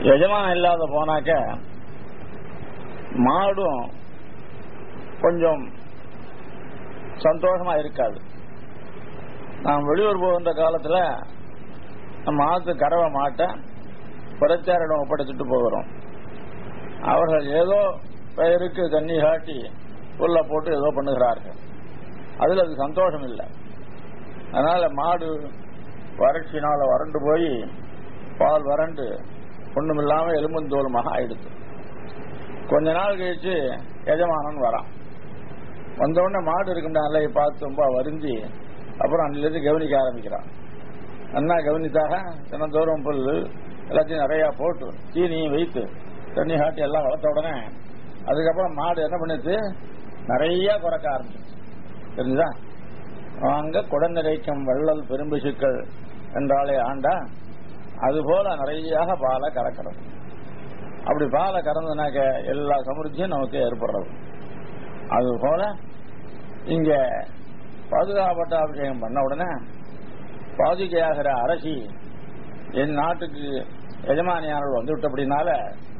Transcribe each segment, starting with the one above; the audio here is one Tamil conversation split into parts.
எஜமானம் இல்லாத போனாக்க மாடும் கொஞ்சம் சந்தோஷமா இருக்காது நாம் வெளியூர் போகின்ற காலத்துல நம்ம ஆத்து கறவை மாட்டை புறச்சாரிடம் ஒப்படைச்சிட்டு போகிறோம் அவர்கள் ஏதோ பெயருக்கு தண்ணி காட்டி புல்ல போட்டு ஏதோ பண்ணுகிறார்கள் அதுல அது சந்தோஷம் இல்லை அதனால மாடு வறட்சினால வறண்டு போய் பால் வறண்டு ஒண்ணுமில்லாம எலும்புந்தோலுமாக ஆயிடுச்சு கொஞ்ச நாள் கழிச்சு எஜமானன் வரான் வந்த உடனே மாடு இருக்கும் அலையை பார்த்து ரொம்ப வருந்தி அப்புறம் அன்னிலிருந்து கவனிக்க ஆரம்பிக்கிறான் அண்ணா கவனித்தாக தினந்தோறும் புல் எல்லாத்தையும் நிறைய போட்டு தீனியும் வைத்து தண்ணி காட்டி எல்லாம் வளர்த்த உடனே அதுக்கப்புறம் மாடு என்ன பண்ணுச்சு நிறைய குறைக்க ஆரம்பிச்சிச்சு தெரிஞ்சுதா அங்க குடநிறைக்கும் வள்ளல் பெரும்பிசுக்கள் என்றாலே ஆண்டா அதுபோல நிறைய பாலை கறக்கிறது அப்படி பாலை கறந்தனாக்க எல்லா சமிருத்தியும் நமக்கு ஏற்படுறது அதுபோல இங்க பாதுகாப்பட்ட அபிஷேகம் பண்ண உடனே பாதுகையாகிற அரசி என் நாட்டுக்கு எஜமானியானவர் வந்து விட்டபடினால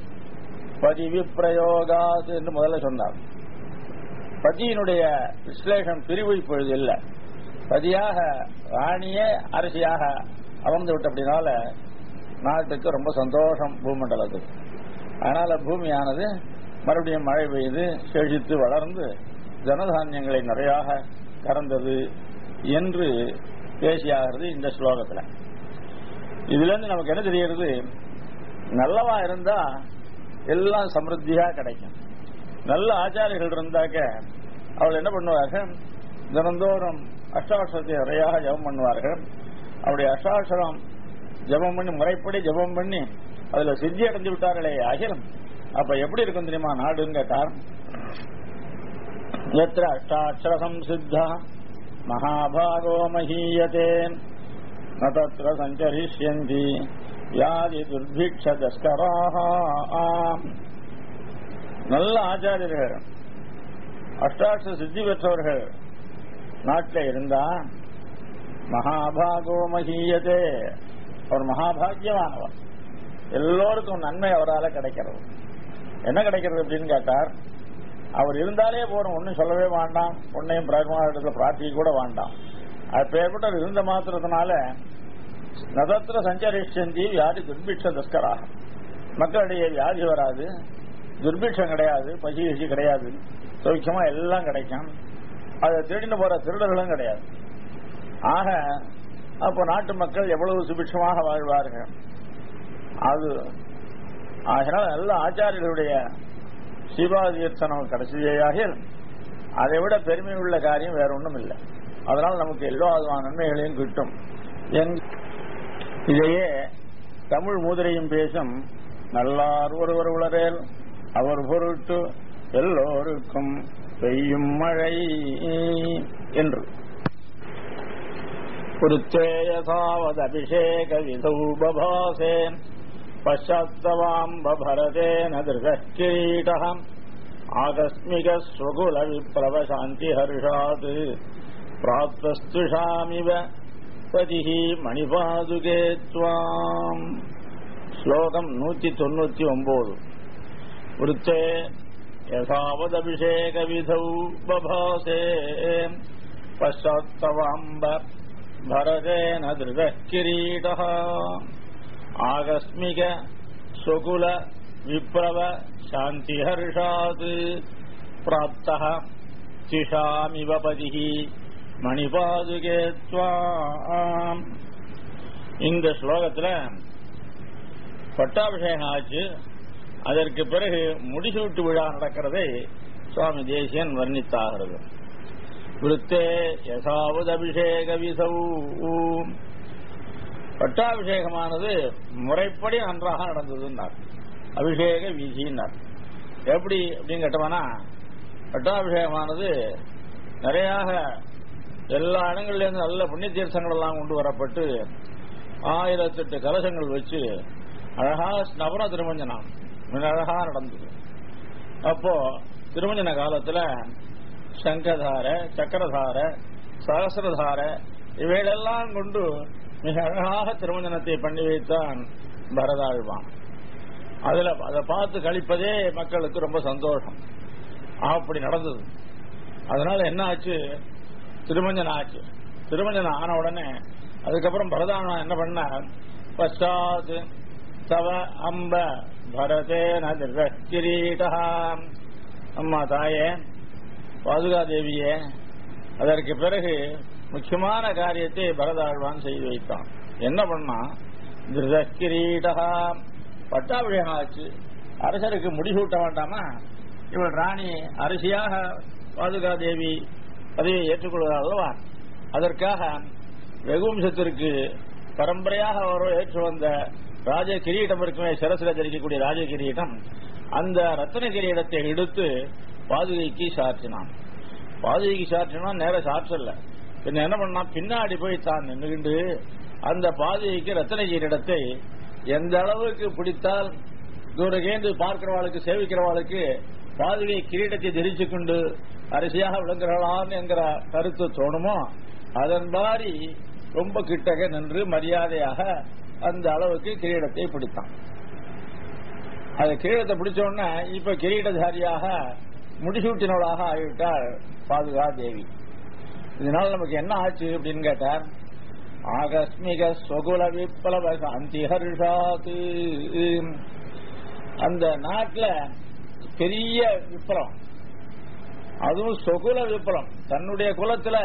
பதிவி பிரயோகாது என்று முதல்ல சொன்னார் பதியினுடைய விஸ்லேஷம் பிரிவு இப்பொழுது இல்லை பதியாக ராணியே அரசியாக அமர்ந்து விட்டபடினால நாட்டுக்கு ரொம்ப சந்தோஷம் பூமண்டலத்துக்கு அதனால பூமியானது மறுபடியும் மழை பெய்து செழித்து வளர்ந்து ஜனதானியங்களை நிறையாக கறந்தது என்று பேசியாகிறது இந்த ஸ்லோகத்துல இதுல இருந்து நமக்கு என்ன தெரிகிறது நல்லவா இருந்தா எல்லாம் சமிருத்தியா கிடைக்கும் நல்ல ஆச்சாரிகள் இருந்தாக்க அவள் என்ன பண்ணுவார்கள் தினந்தோறும் அஷ்டாட்சரத்தை நிறையாக ஜபம் பண்ணுவார்கள் அவருடைய அஷ்டாட்சரம் ஜபம் பண்ணி முறைப்படி ஜபம் பண்ணி அதுல சித்தி அடைஞ்சு விட்டார்களே அகிலம் அப்ப எப்படி இருக்கும் தெரியுமா நாடுன்னு கேட்டார் எத்திர அஷ்டாட்சர சம்சித்தா மகாபாகோ மகீயத்தே ந தத்ர சஞ்சரிஷ்யந்தி வியாதி துர்பிக்ஷ தஸ்கராக நல்ல ஆச்சாரியர்கள் அஷ்டாட்சர சித்தி பெற்றவர்கள் நாட்டில் இருந்தா மகாபாகோ மகீயதே அவர் மகாபாகியமானவர் எல்லோருக்கும் நன்மை அவரால் கிடைக்கிறது என்ன கிடைக்கிறது அப்படின்னு கேட்டார் அவர் இருந்தாலே போறோம் ஒன்னும் சொல்லவே வேண்டாம் பொண்ணையும் பிரகமானத்துல பிரார்த்திக்க கூட வேண்டாம் அப்பேற்பட்டவர் இருந்த மாத்திரத்தினால நதத்திர சஞ்சரிஷந்தி வியாதி துர்பிக்ஷ தஸ்கராக மக்களிடையே வியாதி வராது துர்பிக்ஷம் கிடையாது பசி கசி கிடையாது சௌக்கியமா எல்லாம் கிடைக்கும் அதை திருடின்னு போற திருடர்களும் கிடையாது ஆக அப்போ நாட்டு மக்கள் எவ்வளவு சுபிட்சமாக வாழ்வார்கள் அது அதனால நல்ல ஆச்சாரியர்களுடைய சிவாதீர்த்தனம் கிடைச்சதேயாக அதை விட பெருமை உள்ள காரியம் வேற ஒன்றும் இல்லை அதனால நமக்கு எல்லா விதமான நன்மைகளையும் கிட்டும் இதையே தமிழ் மூதிரையும் பேசும் நல்லார் ஒருவர் உளரேல் அவர் பொருட்டு எல்லோருக்கும் பெய்யும் மழை என்று पुरुत्तेयसावदभिषेक विधौ बभासे पश्चात्तवाम्बभरतेन दृशः किरीटः आकस्मिकस्वकुलविप्लवशान्तिहर्षात् प्राप्तस्तुषामिव पतिः मणिपादुके त्वाम् श्लोकम् नूति தொண்ணூத்தி ஒன்பது वृत्ते यथावदभिषेकविधौ बभासे पश्चात्तवाम्ब भरतेन धृतः किरीटः आकस्मिक स्वकुल विप्रव शान्तिहर्षात् प्राप्तः तिषामिव पतिः மணிபாதுகே துவாம் இந்த ஸ்லோகத்துல பட்டாபிஷேகம் ஆச்சு அதற்கு பிறகு முடிசூட்டு விழா நடக்கிறதை சுவாமி தேசியன் வர்ணித்தாகிறது விருத்தே யசாவது அபிஷேக விசௌ பட்டாபிஷேகமானது முறைப்படி நன்றாக நடந்ததுன்னார் அபிஷேக வீசினார் எப்படி அப்படின்னு கேட்டோம்னா பட்டாபிஷேகமானது நிறையாக எல்லா இடங்கள்லேருந்து நல்ல புண்ணிய தீர்த்தங்கள் எல்லாம் கொண்டு வரப்பட்டு ஆயிரத்தெட்டு கலசங்கள் வச்சு அழகா நவர திருமஞ்சனம் மிக அழகா நடந்தது அப்போ திருமஞ்சன காலத்துல சங்கதார சக்கரதார சகசிரதார இவைகளெல்லாம் கொண்டு மிக அழகாக திருமஞ்சனத்தை பண்ணி வைத்தான் பரதாழ்வான் அதுல அதை பார்த்து கழிப்பதே மக்களுக்கு ரொம்ப சந்தோஷம் அப்படி நடந்தது அதனால என்ன ஆச்சு திருமஞ்சனம் ஆச்சு திருமஞ்சனம் ஆன உடனே அதுக்கப்புறம் பரதானம் என்ன பண்ண பஷாத் தவ அம்ப பரதேன கிரீடா அம்மா தாயே பாதுகா தேவியே அதற்கு பிறகு முக்கியமான காரியத்தை பரதாழ்வான் செய்து வைத்தான் என்ன பண்ணா கிரீடா பட்டாபிஷேகம் ஆச்சு அரசருக்கு முடிசூட்ட வேண்டாமா இவள் ராணி அரசியாக பாதுகா தேவி பதவியை ஏற்றுக்கொள்கிறார் அல்லவா அதற்காக ரகுவம்சத்திற்கு பரம்பரையாக அவரோ ஏற்று வந்த ராஜ கிரீடம் இருக்குமே சிரசில தரிக்கக்கூடிய ராஜ கிரீடம் அந்த ரத்தன கிரீடத்தை எடுத்து பாதுகைக்கு சாற்றினான் பாதுகைக்கு சாற்றினான் நேர சாற்றல பின்ன என்ன பண்ணா பின்னாடி போய் தான் நின்றுகிண்டு அந்த பாதுகைக்கு ரத்தன கிரீடத்தை எந்த அளவுக்கு பிடித்தால் தூரகேந்து பார்க்கிறவாளுக்கு சேவிக்கிறவாளுக்கு பாதுகை கிரீடத்தை தரிச்சு கொண்டு அரசியாக விளங்குகிறான் என்கிற கருத்து தோணுமோ அதன் மாதிரி ரொம்ப கிட்டக நின்று மரியாதையாக அந்த அளவுக்கு கிரீடத்தை பிடித்தான் அது கிரீடத்தை பிடிச்ச உடனே இப்ப கிரீடதாரியாக முடிசூட்டினவளாக ஆகிவிட்டார் பாதுகா தேவி இதனால நமக்கு என்ன ஆச்சு அப்படின்னு கேட்டார் ஆகஸ்மிக சொகுல விப்ளவ சாந்தி ஹர்ஷாத்து அந்த நாட்டில் பெரிய விப்ளவம் அதுவும் சொகுல விப்ளவம் தன்னுடைய குலத்துல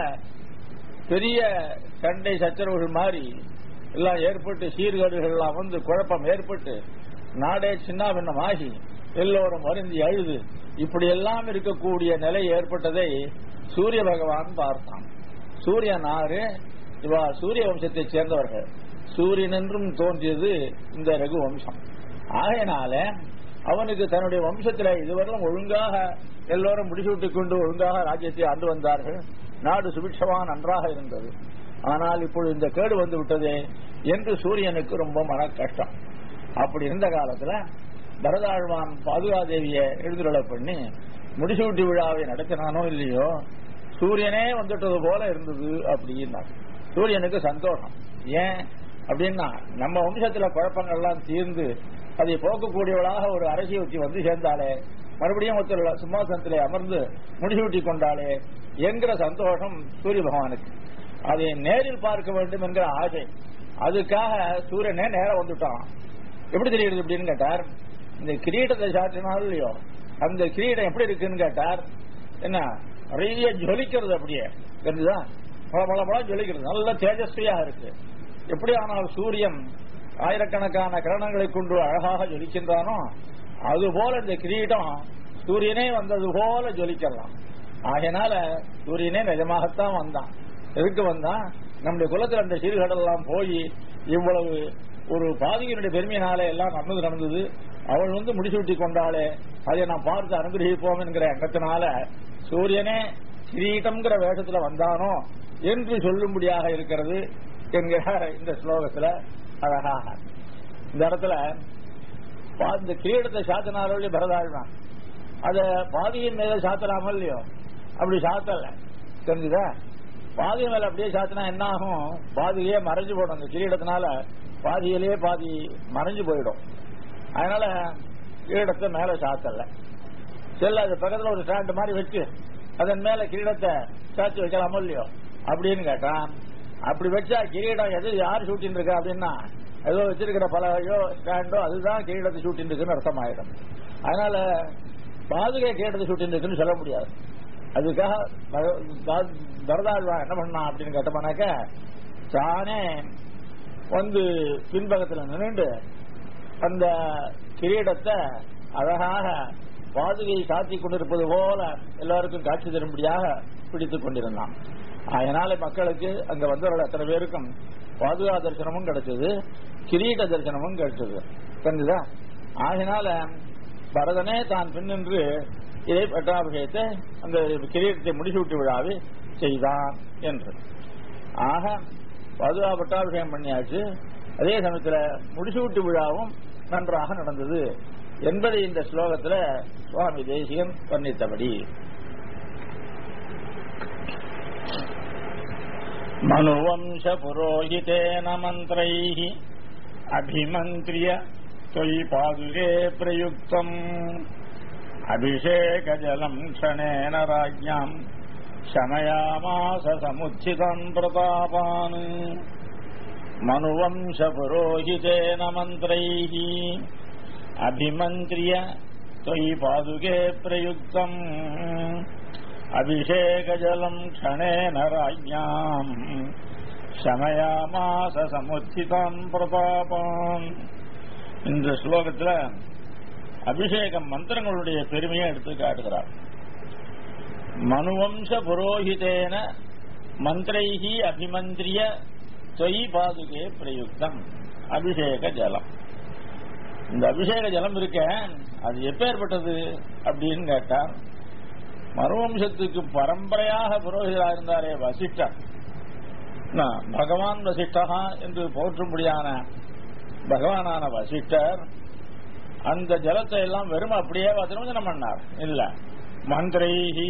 பெரிய சண்டை சச்சரவுகள் மாதிரி எல்லாம் ஏற்பட்டு சீர்கேடுகள் எல்லாம் வந்து குழப்பம் ஏற்பட்டு நாடே சின்னாபின்னமாகி எல்லோரும் வருந்தி அழுது இப்படி எல்லாம் இருக்கக்கூடிய நிலை ஏற்பட்டதை சூரிய பகவான் பார்த்தான் சூரியன் ஆறு இவா சூரிய வம்சத்தைச் சேர்ந்தவர்கள் சூரியன் என்றும் தோன்றியது இந்த ரகு வம்சம் ஆகையினால அவனுக்கு தன்னுடைய வம்சத்தில் இதுவரையும் ஒழுங்காக எல்லோரும் முடிசூட்டிக் கொண்டு ஒழுங்காக ராஜ்யத்தை ஆண்டு வந்தார்கள் நாடு சுபிட்சமா நன்றாக இருந்தது ஆனால் இப்பொழுது இந்த கேடு வந்து விட்டதே என்று சூரியனுக்கு ரொம்ப மன கஷ்டம் அப்படி இருந்த காலத்துல பரதாழ்வான் பாதுகாதேவியை எழுதுரள பண்ணி முடிசூட்டி விழாவை நடத்தினானோ இல்லையோ சூரியனே வந்துட்டது போல இருந்தது அப்படின்னார் சூரியனுக்கு சந்தோஷம் ஏன் அப்படின்னா நம்ம வம்சத்துல குழப்பங்கள்லாம் தீர்ந்து அதை போக்கக்கூடியவளாக ஒரு அரசியல் வந்து சேர்ந்தாலே மறுபடியும் ஒருத்தர் சிம்மாசனத்திலே அமர்ந்து முடிசூட்டி கொண்டாலே என்கிற சந்தோஷம் சூரிய பகவானுக்கு அதை நேரில் பார்க்க வேண்டும் என்கிற ஆசை அதுக்காக சூரியனே நேரம் வந்துட்டான் எப்படி தெரியுது அப்படின்னு கேட்டார் இந்த கிரீடத்தை சாற்றினாலும் இல்லையோ அந்த கிரீடம் எப்படி இருக்குன்னு கேட்டார் என்ன நிறைய ஜொலிக்கிறது அப்படியே தெரிஞ்சுதா பல பல பல ஜொலிக்கிறது நல்ல தேஜஸ்வியா இருக்கு எப்படி ஆனால் சூரியன் ஆயிரக்கணக்கான கிரணங்களை கொண்டு அழகாக ஜொலிக்கின்றானோ அது போல இந்த கிரீடம் சூரியனே வந்தது போல ஜொலிக்கலாம் ஆகையினால சூரியனே நிஜமாகத்தான் வந்தான் எதுக்கு வந்தான் நம்முடைய குலத்தில் அந்த சீர்கடல் எல்லாம் போய் இவ்வளவு ஒரு பாதியினுடைய பெருமையினாலே எல்லாம் நடந்தது நடந்தது அவள் வந்து முடிசூட்டி கொண்டாலே அதை நாம் பார்த்து அனுகிரகிப்போம் என்கிற எண்ணத்தினால சூரியனே கிரீட்டம்ங்கிற வேஷத்துல வந்தானோ என்று சொல்லும்படியாக இருக்கிறது என்கிற இந்த ஸ்லோகத்துல அழகாக இந்த இடத்துல இந்த கிரீடத்தை சாத்தினாரோட பரதாழ்வான் அத பாதியின் மேல சாத்தலாம இல்லையோ அப்படி சாத்தல தெரிஞ்சுதா பாதி மேல அப்படியே சாத்தினா என்ன ஆகும் பாதியிலே மறைஞ்சு போடும் அந்த கிரீடத்தினால பாதியிலே பாதி மறைஞ்சு போயிடும் அதனால கிரீடத்தை மேல சாத்தல செல்ல அது பக்கத்துல ஒரு ஸ்டாண்ட் மாதிரி வச்சு அதன் மேல கிரீடத்தை சாத்தி வைக்கலாமோ இல்லையோ அப்படின்னு கேட்டான் அப்படி வச்சா கிரீடம் எது யார் சூட்டின்னு இருக்கா அப்படின்னா ஏதோ வச்சிருக்கிற பலகையோ ஸ்டாண்டோ அதுதான் கிரீடத்தை சூட்டின்னு இருக்குன்னு அர்த்தம் ஆயிடும் அதனால பாதுகை கிரீடத்தை சூட்டின்னு இருக்குன்னு சொல்ல முடியாது அதுக்காக பரதாழ்வா என்ன பண்ணான் அப்படின்னு கேட்டோம்னாக்க தானே வந்து பின்பக்கத்தில் நின்றுண்டு அந்த கிரீடத்தை அழகாக பாதுகையை சாத்தி கொண்டிருப்பது போல எல்லாருக்கும் காட்சி தரும்படியாக பிடித்துக் கொண்டிருந்தான் அதனால மக்களுக்கு அங்க வந்தவர்கள் அத்தனை பேருக்கும் பாதுகா தரிசனமும் கிடைச்சது கிரீட தரிசனமும் கிடைச்சது தெரிஞ்சுதா ஆகினால பரதனே தான் பின்னின்று இதை பட்டாபிஷேகத்தை அந்த கிரீடத்தை முடிசூட்டி விழாவை செய்தான் என்று ஆக பாதுகா பட்டாபிஷேகம் பண்ணியாச்சு அதே சமயத்தில் முடிசூட்டு விழாவும் நன்றாக நடந்தது என்பதை இந்த ஸ்லோகத்தில் சுவாமி தேசிகன் வர்ணித்தபடி மனுவம்ச புரோஹிதேன மந்திரைः அபிமந்திரிய त्वयि पादुके प्रयुक्तम् अभिषेकजलम् क्षणेन राज्ञाम् शमयामास समुत्थितान् प्रतापान् मनुवंशपुरोहितेन मन्त्रैः अभिमन्त्र्य त्वयि पादुके प्रयुक्तम् अभिषेकजलम् क्षणेन राज्ञाम् शमयामास சமுத்திதான் பிரதாபான் இந்த ஸ்லோகத்துல அபிஷேகம் மந்திரங்களுடைய பெருமையை எடுத்து காட்டுகிறார் மனுவம்ச புரோஹிதேன மந்திரைகி அபிமந்திரிய தொய் பாதுகே பிரயுக்தம் அபிஷேக ஜலம் இந்த அபிஷேக ஜலம் இருக்க அது எப்பேற்பட்டது அப்படின்னு கேட்டார் மனுவம்சத்துக்கு பரம்பரையாக புரோகிதராக இருந்தாரே வசிஷ்டர் பகவான் வசிஷ்டகா என்று போற்றும்படியான பகவானான வசிஷ்டர் அந்த ஜலத்தை எல்லாம் வெறும் அப்படியே திருமஞ்சனம் பண்ணார் இல்ல மந்திரைஹி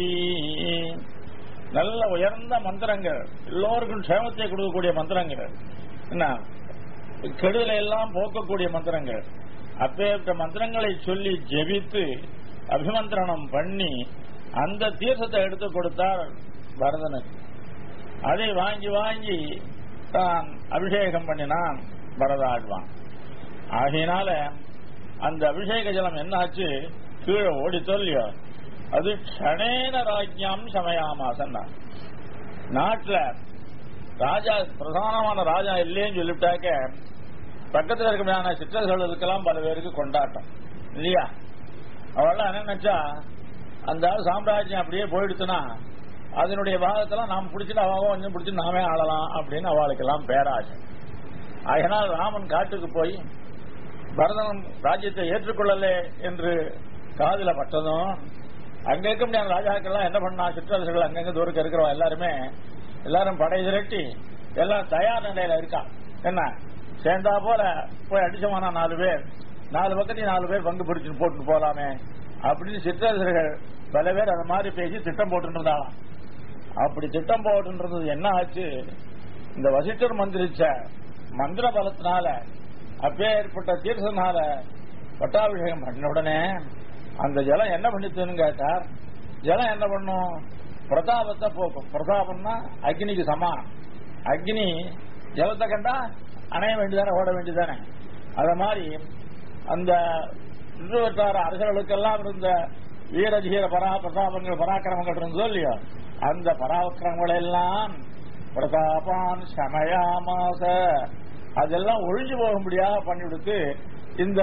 நல்ல உயர்ந்த மந்திரங்கள் எல்லோருக்கும் க்ஷேமத்தை கொடுக்கக்கூடிய மந்திரங்கள் என்ன கெடுதலை எல்லாம் போக்கக்கூடிய மந்திரங்கள் அப்பேற்பட்ட மந்திரங்களை சொல்லி ஜெபித்து அபிமந்திரணம் பண்ணி அந்த தீர்த்தத்தை எடுத்து கொடுத்தார் பரதனுக்கு அதை வாங்கி வாங்கி தான் அபிஷேகம் பண்ணினான் பரதாழ்வான் ஆகையினால அந்த அபிஷேக ஜலம் என்னாச்சு கீழே ஓடி சொல்லியோ அது க்ஷணேன ராஜ்யம் சமயாமாசன் நாட்டுல ராஜா பிரதானமான ராஜா இல்லைன்னு சொல்லிவிட்டாக்க பக்கத்தில் இருக்கக்கூடிய சிற்றர்களுக்கெல்லாம் பல பேருக்கு கொண்டாட்டம் இல்லையா அவெல்லாம் என்ன நினைச்சா அந்த சாம்ராஜ்யம் அப்படியே போயிடுச்சுன்னா அதனுடைய பாகத்தெல்லாம் நாம் பிடிச்சிட்டு அவன் கொஞ்சம் பிடிச்சி நாமே ஆளலாம் அப்படின்னு அவளுக்கெல்லாம் பேராசை அதனால் ராமன் காட்டுக்கு போய் பரதன் ராஜ்யத்தை ஏற்றுக்கொள்ளலே என்று காதல பட்டதும் அங்க இருக்க முடியாத ராஜாக்கள்லாம் என்ன பண்ணா சிற்றரசுகள் அங்கங்க தூரக்க இருக்கிறவன் எல்லாருமே எல்லாரும் படை திரட்டி எல்லாம் தயார் நிலையில இருக்கா என்ன சேர்ந்தா போல போய் அடிச்சமானா நாலு பேர் நாலு பக்கத்தையும் நாலு பேர் பங்கு பிடிச்சு போட்டு போலாமே அப்படின்னு சிற்றரசர்கள் பல பேர் அந்த மாதிரி பேசி திட்டம் போட்டு இருந்தாலாம் அப்படி திட்டம் போட்டுன்றது என்ன ஆச்சு இந்த வசிஷ்டர் மந்திரிச்ச மந்திர பலத்தினால அப்பே ஏற்பட்ட தீர்த்தனால பட்டாபிஷேகம் பண்ண உடனே அந்த ஜலம் என்ன பண்ணிச்சுன்னு கேட்டார் ஜலம் என்ன பண்ணும் பிரதாபத்தை போக்கும் பிரதாபம்னா அக்னிக்கு சமானம் அக்னி ஜலத்தை கண்டா அணைய வேண்டியதானே ஓட வேண்டியதானே அத மாதிரி அந்த இருபத்தாறு அரசர்களுக்கெல்லாம் இருந்த வீர தீர பரா பிரதாபங்கள் பராக்கிரமங்கள் இருந்ததோ இல்லையோ அந்த பராக்கிரமங்கள் எல்லாம் பிரதாபான் சமயாமாச அதெல்லாம் ஒழிஞ்சு போக முடியாத பண்ணிவிடுத்து இந்த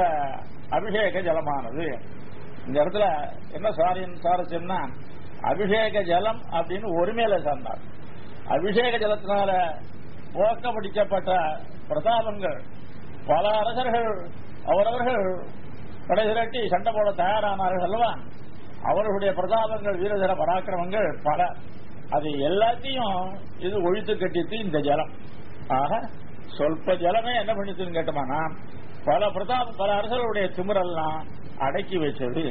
அபிஷேக ஜலமானது இந்த இடத்துல என்ன சாரியம் சாரஸ்யம்னா அபிஷேக ஜலம் அப்படின்னு ஒருமையில சார்ந்தார் அபிஷேக ஜலத்தினால போக்க பிடிக்கப்பட்ட பிரதாபங்கள் பல அரசர்கள் அவரவர்கள் படை திரட்டி சண்டை போட தயாரானார்கள் அல்லவா அவர்களுடைய பிரதாபங்கள் வீரதர பராக்கிரமங்கள் பல அது எல்லாத்தையும் இது ஒழித்து கட்டித்து இந்த ஜலம் ஆக சொல்ப ஜலமே என்ன பண்ணிச்சுன்னு கேட்டோம்னா பல பிரதாப பல அரசர்களுடைய திமிரெல்லாம் அடக்கி வச்சது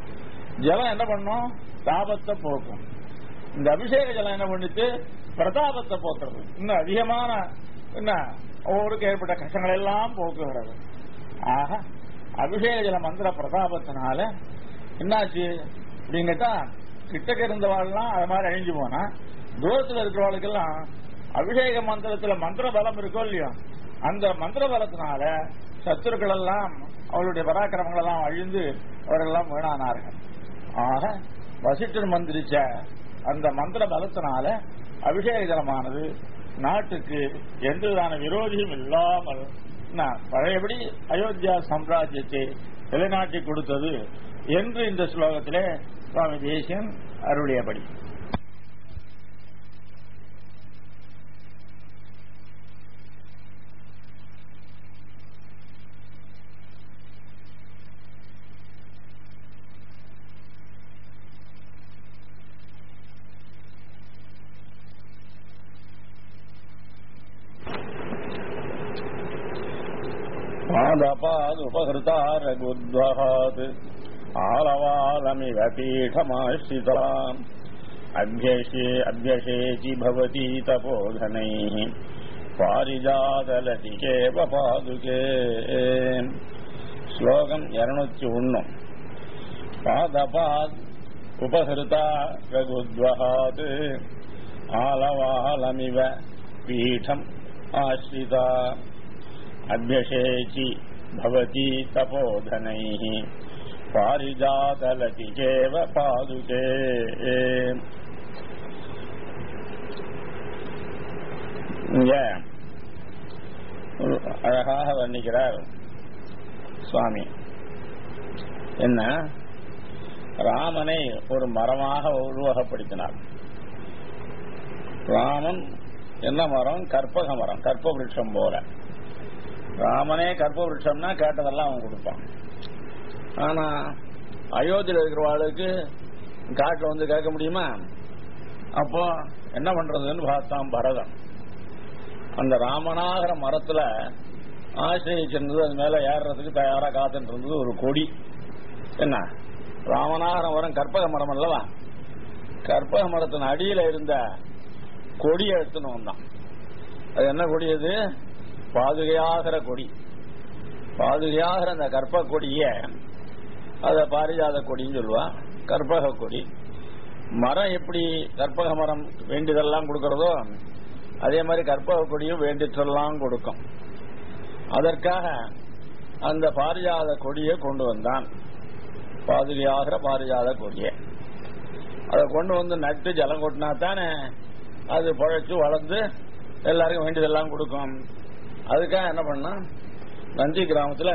ஜலம் என்ன பண்ணும் தாபத்தை போக்கும் இந்த அபிஷேக ஜலம் என்ன பண்ணிட்டு பிரதாபத்தை போக்குறது இன்னும் அதிகமான என்ன ஒவ்வொருக்கு ஏற்பட்ட கஷ்டங்கள் எல்லாம் போக்குகிறது ஆக அபிஷேக ஜல மந்திர பிரதாபத்தினால என்னாச்சு அப்படின்னு கேட்டா கிட்டக்க இருந்தவாள்லாம் அது மாதிரி அழிஞ்சு போனா தூரத்தில் இருக்கிறவாளுக்கெல்லாம் அபிஷேக மந்திரத்துல மந்திர பலம் இருக்கோ இல்லையோ அந்த மந்திர பலத்தினால சத்துருக்கள் எல்லாம் அவளுடைய பராக்கிரமங்கள் எல்லாம் அழிந்து அவரெல்லாம் வீணானார்கள் ஆக வசிஷ்டர் மந்திரிச்ச அந்த மந்திர பலத்தினால அபிஷேக ஜலமானது நாட்டுக்கு எந்தவிதான விரோதியும் இல்லாமல் பழையபடி அயோத்தியா சாம்ராஜ்யத்தை நிலைநாட்டி கொடுத்தது என்று இந்த ஸ்லோகத்திலே சுவாமி தேசியன் அருளியபடி पादपादुपहृतारगुद्वहात् आलवालमिव पीठमाश्रिताम् अभ्यशे अभ्यशेचि भवती तपोधनैः पारिजातलतिकेव पादुके ஸ்லோகம் இருநூத்தி ஒன்னு பாதபாத் உபகிருதா ரகுத்வஹாத் ஆலவாலமிவ பீடம் ஆஸ்ரிதா அபியசேச்சி பவதி தபோதனைः பாரிஜாதலதிகேவ பாதுகே இங்க ஒரு அழகாக வர்ணிக்கிறார் சுவாமி என்ன ராமனை ஒரு மரமாக உருவகப்படுத்தினார் ராமன் என்ன மரம் கற்பக மரம் கற்ப விருட்சம் போல ராமனே கற்ப விருட்சம்னா கேட்டதெல்லாம் அவன் கொடுப்பான் ஆனா அயோத்தியில் இருக்கிறவாளுக்கு காட்டுல வந்து கேட்க முடியுமா அப்போ என்ன பண்றதுன்னு பார்த்தான் பரதன் அந்த ராமனாகிற மரத்துல ஆசிரியச்சிருந்தது அது மேல ஏறுறதுக்கு தயாரா காத்துட்டு இருந்தது ஒரு கொடி என்ன ராமநாகர மரம் கற்பக மரம் அல்லவா கற்பக மரத்தின் அடியில இருந்த கொடியை எடுத்துன்னு வந்தான் அது என்ன கொடி அது பாதுகையாகிற கொடி பாதுகையாகிற அந்த கற்பக கொடிய அத பாரிஜாத கொடின்னு சொல்லுவா கற்பக கொடி மரம் எப்படி கற்பக மரம் வேண்டியதெல்லாம் கொடுக்கறதோ அதே மாதிரி கற்பக கொடியும் வேண்டிற்றெல்லாம் கொடுக்கும் அதற்காக அந்த பாரிஜாத கொடியை கொண்டு வந்தான் பாதுகையாகிற பாரிஜாத கொடியை அதை கொண்டு வந்து நட்டு ஜலம் கொட்டினா தானே அது பழைச்சு வளர்ந்து எல்லாருக்கும் வேண்டியதெல்லாம் கொடுக்கும் அதுக்காக என்ன பண்ணா நந்தி கிராமத்துல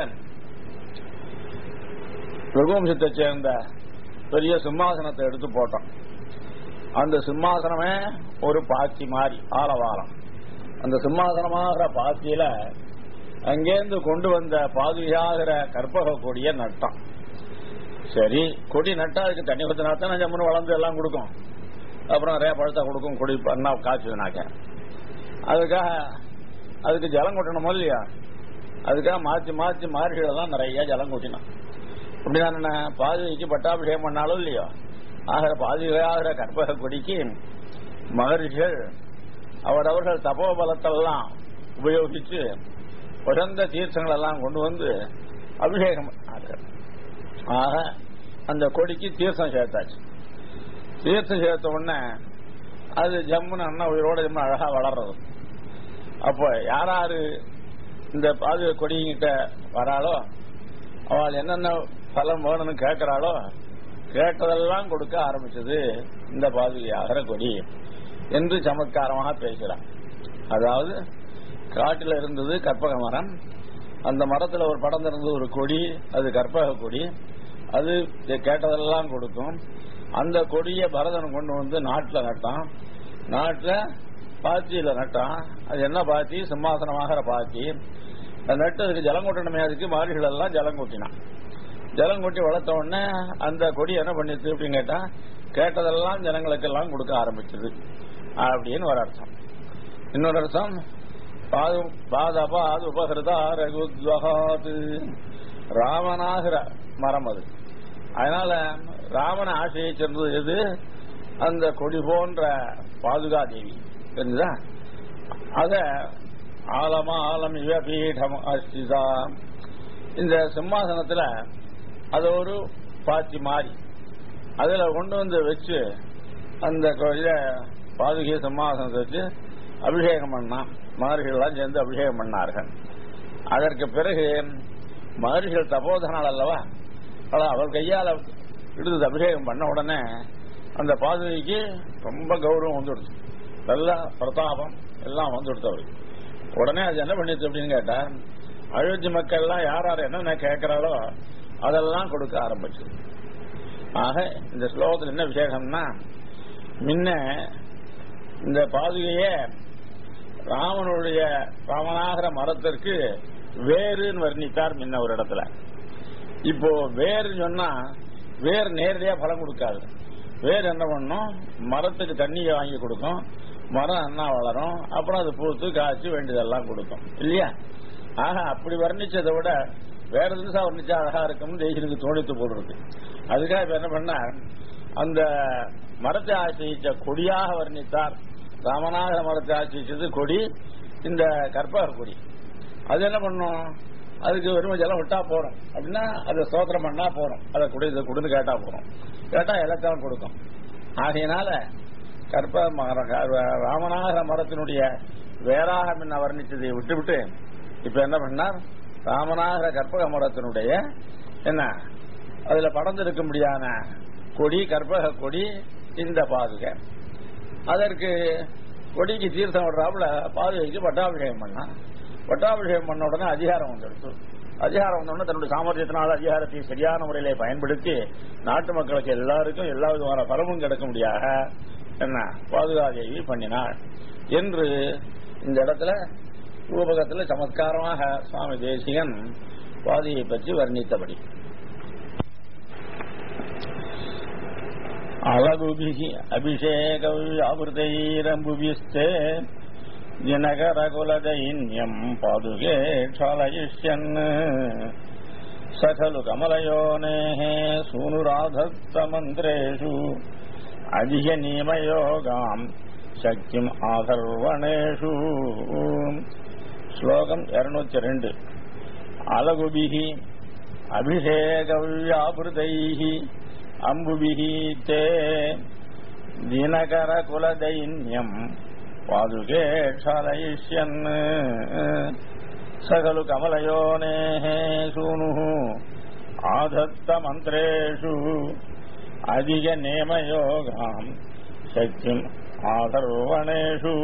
ரகுவம்சத்தை சேர்ந்த பெரிய சிம்மாசனத்தை எடுத்து போட்டோம் அந்த சிம்மாசனமே ஒரு பாத்தி மாதிரி ஆலவாரம் அந்த சிம்மாசனமாகிற பாத்தியில அங்கேருந்து கொண்டு வந்த பாதுகாகிற கற்பக கொடிய நட்டான் சரி கொடி நட்டா அதுக்கு தண்ணி ஊத்தினா தான் ஜம்முன்னு வளர்ந்து எல்லாம் கொடுக்கும் அப்புறம் நிறைய பழத்தை கொடுக்கும் கொடி பண்ணா காய்ச்சதுனாக்க அதுக்காக அதுக்கு ஜலம் கொட்டணுமோ இல்லையா அதுக்காக மாற்றி மாற்றி மார்கழியில தான் நிறைய ஜலம் கொட்டினான் அப்படிதானே பாதுகைக்கு பட்டாபிஷேகம் பண்ணாலும் இல்லையோ ஆகிற பாதுகையாகிற கற்பக கொடிக்கு மகரிஷிகள் அவரவர்கள் தபோபலத்தெல்லாம் உபயோகித்து உடந்த தீர்த்தங்கள் எல்லாம் கொண்டு வந்து அபிஷேகம் பண்ணார்கள் ஆக அந்த கொடிக்கு தீர்த்தம் சேர்த்தாச்சு தீர்த்தம் சேர்த்த உடனே அது ஜம்முன்னு அண்ணா உயிரோட ஜம்மு அழகா வளர்றது அப்போ யாராரு இந்த பாதுகா கொடிங்கிட்ட வராளோ அவள் என்னென்ன பலம் வேணும்னு கேட்கிறாளோ கேட்டதெல்லாம் கொடுக்க ஆரம்பிச்சது இந்த பாதுகை அகர கொடி என்று சமத்காரமாக பேசுறான் அதாவது காட்டில் இருந்தது கற்பக மரம் அந்த மரத்துல ஒரு படம் இருந்தது ஒரு கொடி அது கற்பக கொடி அது கேட்டதெல்லாம் கொடுக்கும் அந்த கொடியை பரதன் கொண்டு வந்து நாட்டில் நட்டான் நாட்டில் பாத்தியில நட்டான் அது என்ன பாத்தி சிம்மாசனமாகிற பாத்தி அது நட்டதுக்கு ஜலம் கொட்டணுமே அதுக்கு மாறிகள் எல்லாம் ஜலம் கொட்டினான் ஜலம் கொட்டி வளர்த்த உடனே அந்த கொடி என்ன பண்ணிச்சு அப்படின்னு கேட்டா கேட்டதெல்லாம் ஜனங்களுக்கெல்லாம் கொடுக்க ஆரம்பிச்சது அப்படின்னு ஒரு அர்த்தம் இன்னொரு அர்த்தம் பாதபாது உபகிருதா ரகுத்வகாது ராமனாகிற மரம் அது அதனால ராமனை ஆசிரியச்சிருந்தது எது அந்த கொடி போன்ற பாதுகா தேவி தெரிஞ்சுதா அத ஆலமா ஆலம் இவ பீடம் அஸ்திதா இந்த சிம்மாசனத்துல அது ஒரு பாத்தி மாறி அதுல கொண்டு வந்து வச்சு அந்த பாதுகை சிம்மாசனத்தை வச்சு அபிஷேகம் பண்ணான் மகர்ஷிகள்லாம் சேர்ந்து அபிஷேகம் பண்ணார்கள் அதற்கு பிறகு மகர்ஷிகள் தபோதனால் அல்லவா அவர் கையால எடுத்து அபிஷேகம் பண்ண உடனே அந்த பாதுகைக்கு ரொம்ப கௌரவம் வந்துடுச்சு நல்ல பிரதாபம் எல்லாம் வந்துடுச்சு அவருக்கு உடனே அது என்ன பண்ணிச்சு அப்படின்னு கேட்டா அயோத்தி மக்கள் எல்லாம் யார் யார் என்னென்ன கேட்கிறாளோ அதெல்லாம் கொடுக்க ஆரம்பிச்சு ஆக இந்த ஸ்லோகத்தில் என்ன விசேஷம்னா முன்ன இந்த பாதுகையே ராமனுடைய ராமனாகிற மரத்திற்கு வேறுன்னு வர்ணித்தார் முன்ன ஒரு இடத்துல இப்போ வேறு சொன்னா வேர் நேரடியா பலம் கொடுக்காது வேர் என்ன பண்ணும் மரத்துக்கு தண்ணியை வாங்கி கொடுக்கும் மரம் அண்ணா வளரும் அப்புறம் அது பூத்து காய்ச்சி வேண்டியதெல்லாம் கொடுக்கும் இல்லையா ஆக அப்படி வர்ணிச்சதை விட வேற தினசா வர்ணிச்சா அழகா இருக்கும்னு தேசியனுக்கு தோணித்து போடுறது அதுக்காக இப்ப என்ன பண்ண அந்த மரத்தை ஆசிரியிச்ச கொடியாக வர்ணித்தார் ராமநாதர மரத்தை ஆசிரிச்சது கொடி இந்த கற்பக கொடி அது என்ன பண்ணும் அதுக்கு வெறும் ஜலம் விட்டா போறோம் அப்படின்னா அதை ஸ்தோத்திரம் பண்ணா போறோம் அதை குடி இதை குடுன்னு கேட்டா போறோம் கேட்டா எல்லாத்தையும் கொடுக்கும் ஆகையினால கற்ப மர- க- ராமநாகர மரத்தினுடைய வேறாக முன்ன வர்ணிச்சதை விட்டுவிட்டு இப்ப என்ன பண்ணார் ராமநாகர கற்பக மரத்தினுடைய என்ன அதுல படர்ந்திருக்கும்படியான கொடி கற்பக கொடி இந்த பாதுகை அதற்கு கொடிக்கு தீர்த்தம் விடுறாப்புல பாதுகைக்கு பட்டாபிஷேகம் பண்ணா பட்டாபிஷேகம் பண்ண உடனே அதிகாரம் வந்துடுச்சு அதிகாரம் வந்த உடனே தன்னுடைய சாமர்த்தியத்தினால் அதிகாரத்தை சரியான முறையிலே பயன்படுத்தி நாட்டு மக்களுக்கு எல்லாருக்கும் எல்லா விதமான பலமும் கிடைக்க முடியாக என்ன பாதுகாதேவி பண்ணினாள் என்று இந்த இடத்துல ரூபகத்தில் சமத்காரமாக சுவாமி தேசிகன் பாதியை பற்றி வர்ணித்தபடி அழகுபிகி அபிஷேக ஆவృతైరంబుభిస్తే దినకరకులదైన్యం పాదుగే క్షాళయిష్యన్ సఖలు కమలయోనే సూనురాధత్తమంత్రేషు అధిక నియమయోగాం శక్తిం ఆధర్వణేషు శ్లోకం இருநூத்தி ரெண்டு அழகுபிகி அபிஷேக வியாபிருதைஹி அம்புபிஹி தே தினகர குலதைன்யம் பாதுகே க்ஷாலயிஷ்யன் சகலு கமலயோனே சூனு ஆதத்த மந்திரேஷு அதிக நேமயோகாம் சக்திம் ஆதர்வணேஷு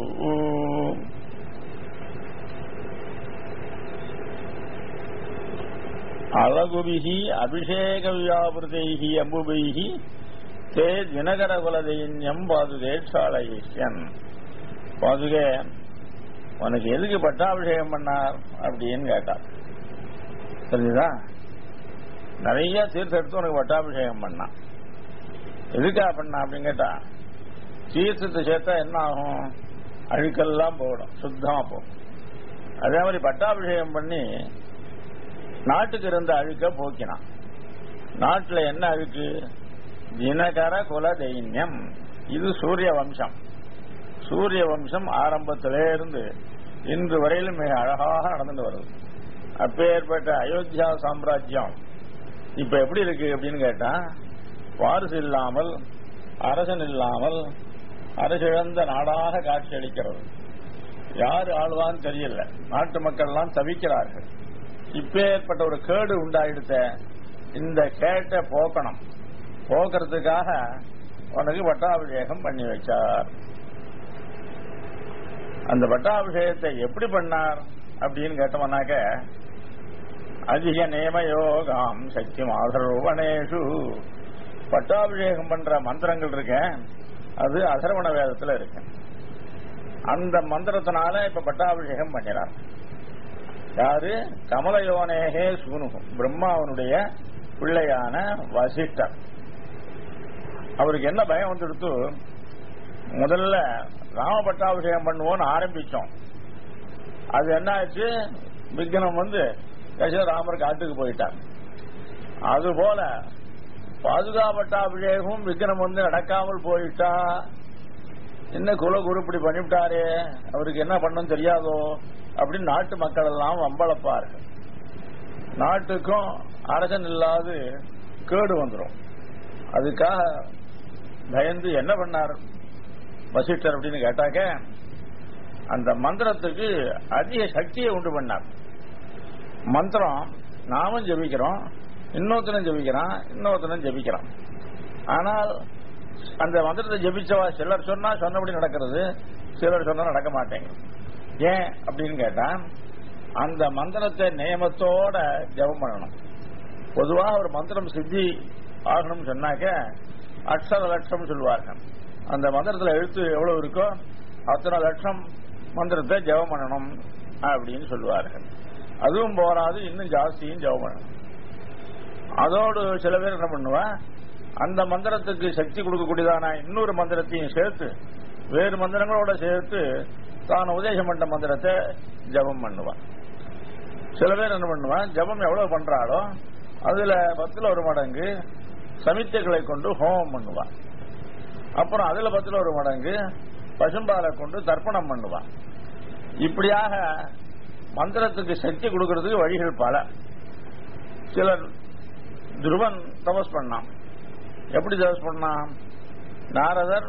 அழகுபிகி அபிஷேக வியாபிருதைகி அம்புபைகி தே தினகர குலதைன்யம் பாதுகே சாலயிஷ்யன் பாதுகே உனக்கு எதுக்கு பட்டாபிஷேகம் பண்ணார் அப்படின்னு கேட்டார் தெரிஞ்சுதா நிறைய தீர்த்தம் எடுத்து உனக்கு பட்டாபிஷேகம் பண்ணான் எதுக்கா பண்ணா அப்படின்னு கேட்டா தீர்த்தத்தை சேர்த்தா என்ன ஆகும் அழுக்கெல்லாம் போயிடும் சுத்தமா போகும் அதே மாதிரி பட்டாபிஷேகம் பண்ணி நாட்டுக்கு இருந்த அழுக்க போக்கினான் நாட்டுல என்ன அழுக்கு தினகர குல தைன்யம் இது சூரிய வம்சம் சூரிய வம்சம் ஆரம்பத்திலே இருந்து இன்று வரையிலும் மிக அழகாக நடந்து வருது அப்பேற்பட்ட அயோத்தியா சாம்ராஜ்யம் இப்ப எப்படி இருக்கு அப்படின்னு கேட்டா வாரிசு இல்லாமல் அரசன் இல்லாமல் அரசிழந்த நாடாக காட்சியளிக்கிறது யார் ஆழ்வான்னு தெரியல நாட்டு மக்கள் எல்லாம் தவிக்கிறார்கள் இப்பேற்பட்ட ஒரு கேடு உண்டாயிடுத்த இந்த கேட்டை போக்கணும் போக்குறதுக்காக உனக்கு பட்டாபிஷேகம் பண்ணி வச்சார் அந்த பட்டாபிஷேகத்தை எப்படி பண்ணார் அப்படின்னு கேட்டோம்னாக்க அதிக நேம யோகாம் சக்தி ஆதரவணேஷு பட்டாபிஷேகம் பண்ற மந்திரங்கள் இருக்க அது அதர்வண வேதத்துல இருக்கு அந்த மந்திரத்தினால இப்ப பட்டாபிஷேகம் பண்ணினார் யாரு கமலயோனேகே சூனுகும் பிரம்மாவனுடைய பிள்ளையான வசிஷ்டர் அவருக்கு என்ன பயம் வந்துடுத்து முதல்ல ராம பட்டாபிஷேகம் பண்ணுவோம்னு ஆரம்பிச்சோம் அது என்ன ஆச்சு விக்னம் வந்து கடைசியா ராமர் காட்டுக்கு போயிட்டார் அதுபோல பாதுகா பட்டாபிஷேகமும் விக்னம் வந்து நடக்காமல் போயிட்டா என்ன குல குருப்படி பண்ணிவிட்டாரே அவருக்கு என்ன பண்ணணும் தெரியாதோ அப்படின்னு நாட்டு மக்கள் எல்லாம் வம்பளப்பார்கள் நாட்டுக்கும் அரசன் இல்லாது கேடு வந்துடும் அதுக்காக பயந்து என்ன பண்ணார் வசிஷ்டர் அப்படின்னு கேட்டாக்க அந்த மந்திரத்துக்கு அதிக சக்தியை உண்டு பண்ணார் மந்திரம் நாமும் ஜெபிக்கிறோம் இன்னொருத்தனும் ஜெபிக்கிறான் இன்னொருத்தனும் ஜெபிக்கிறான் ஆனால் அந்த மந்திரத்தை ஜெபிச்சவா சிலர் சொன்னா சொன்னபடி நடக்கிறது சிலர் சொன்னா நடக்க மாட்டேங்குது ஏன் அப்படின்னு கேட்டா அந்த மந்திரத்தை நியமத்தோட ஜெபம் பண்ணணும் பொதுவாக ஒரு மந்திரம் சித்தி ஆகணும்னு சொன்னாக்க அக்ஷர லட்சம் சொல்லுவார்கள் அந்த மந்திரத்துல எழுத்து எவ்வளவு இருக்கோ அத்தனை லட்சம் மந்திரத்தை ஜெபம் பண்ணணும் அப்படின்னு சொல்லுவார்கள் அதுவும் போராது இன்னும் ஜாஸ்தியும் ஜெபம் பண்ணணும் அதோடு சில பேர் என்ன பண்ணுவா அந்த மந்திரத்துக்கு சக்தி கொடுக்கக்கூடியதான இன்னொரு மந்திரத்தையும் சேர்த்து வேறு மந்திரங்களோட சேர்த்து தான் உபதேசம் பண்ண மந்திரத்தை ஜபம் பண்ணுவான் சில பேர் என்ன பண்ணுவான் ஜபம் எவ்வளவு பண்றாளோ அதுல பத்துல ஒரு மடங்கு சமித்தைகளை கொண்டு ஹோமம் பண்ணுவான் அப்புறம் அதுல பத்துல ஒரு மடங்கு பசும்பாலை கொண்டு தர்ப்பணம் பண்ணுவான் இப்படியாக மந்திரத்துக்கு சக்தி கொடுக்கறதுக்கு வழிகள் பல சிலர் துருவன் தபஸ் பண்ணான் எப்படி தபஸ் பண்ணான் நாரதர்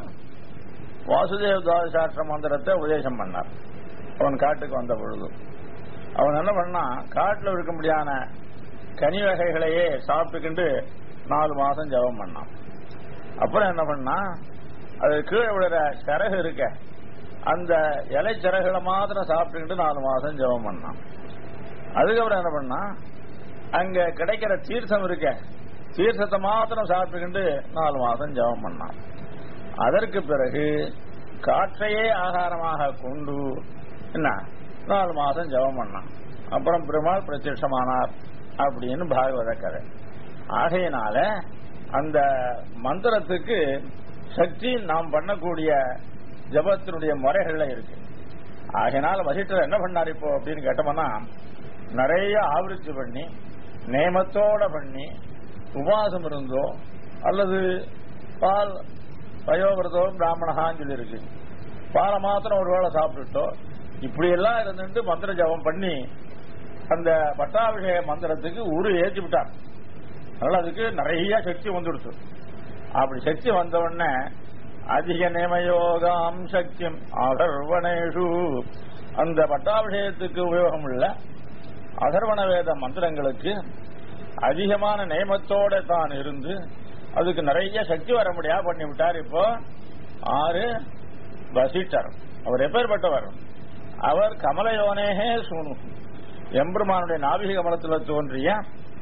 வாசுதேவ துவாதசாஸ்திர மந்திரத்தை உபதேசம் பண்ணார் அவன் காட்டுக்கு வந்த பொழுது அவன் என்ன பண்ணான் காட்டில் இருக்க முடியாத கனி வகைகளையே சாப்பிட்டுக்கிண்டு நாலு மாசம் ஜெபம் பண்ணான் அப்புறம் என்ன பண்ணா அது கீழே விழுற சிறகு இருக்க அந்த இலை சிறகுகளை மாத்திரம் சாப்பிட்டுக்கிட்டு நாலு மாசம் ஜெபம் பண்ணான் அதுக்கப்புறம் என்ன பண்ணா அங்க கிடைக்கிற தீர்த்தம் இருக்க தீர்த்தத்தை மாத்திரம் சாப்பிட்டுக்கிட்டு நாலு மாசம் ஜெபம் பண்ணான் அதற்கு பிறகு காற்றையே ஆகாரமாக கொண்டு என்ன நாலு மாசம் ஜெபம் பண்ணான் அப்புறம் பெருமாள் பிரத்யட்சமானார் அப்படின்னு பாகவத கதை ஆகையினால அந்த மந்திரத்துக்கு சக்தி நாம் பண்ணக்கூடிய ஜபத்தினுடைய முறைகள்ல இருக்கு ஆகையினால வசிட்டர் என்ன பண்ணார் இப்போ அப்படின்னு கேட்டோம்னா நிறைய ஆவரிச்சு பண்ணி நேமத்தோட பண்ணி உபாசம் இருந்தோ அல்லது பால் வயோவிரதோ பிராமணகான்னு சொல்லி இருக்கு பாலை மாத்திரம் ஒரு வேளை சாப்பிட்டுட்டோ இப்படி எல்லாம் இருந்துட்டு மந்திர ஜபம் பண்ணி அந்த பட்டாபிஷேக மந்திரத்துக்கு உரு ஏற்றி விட்டார் அதனால அதுக்கு நிறைய சக்தி வந்துடுச்சு அப்படி சக்தி வந்த உடனே அதிக நேமயோகாம் சக்தியம் அதர்வணேஷு அந்த பட்டாபிஷேகத்துக்கு உபயோகம் உள்ள அதர்வண வேத மந்திரங்களுக்கு அதிகமான நேமத்தோட தான் இருந்து அதுக்கு நிறைய சக்தி வர முடியா பண்ணி விட்டார் இப்போ ஆறு வசிட்டர் அவர் எப்பேற்பட்டவர் அவர் கமலயோனேகே சூனு எம்பெருமானுடைய நாபிக கமலத்தில் தோன்றிய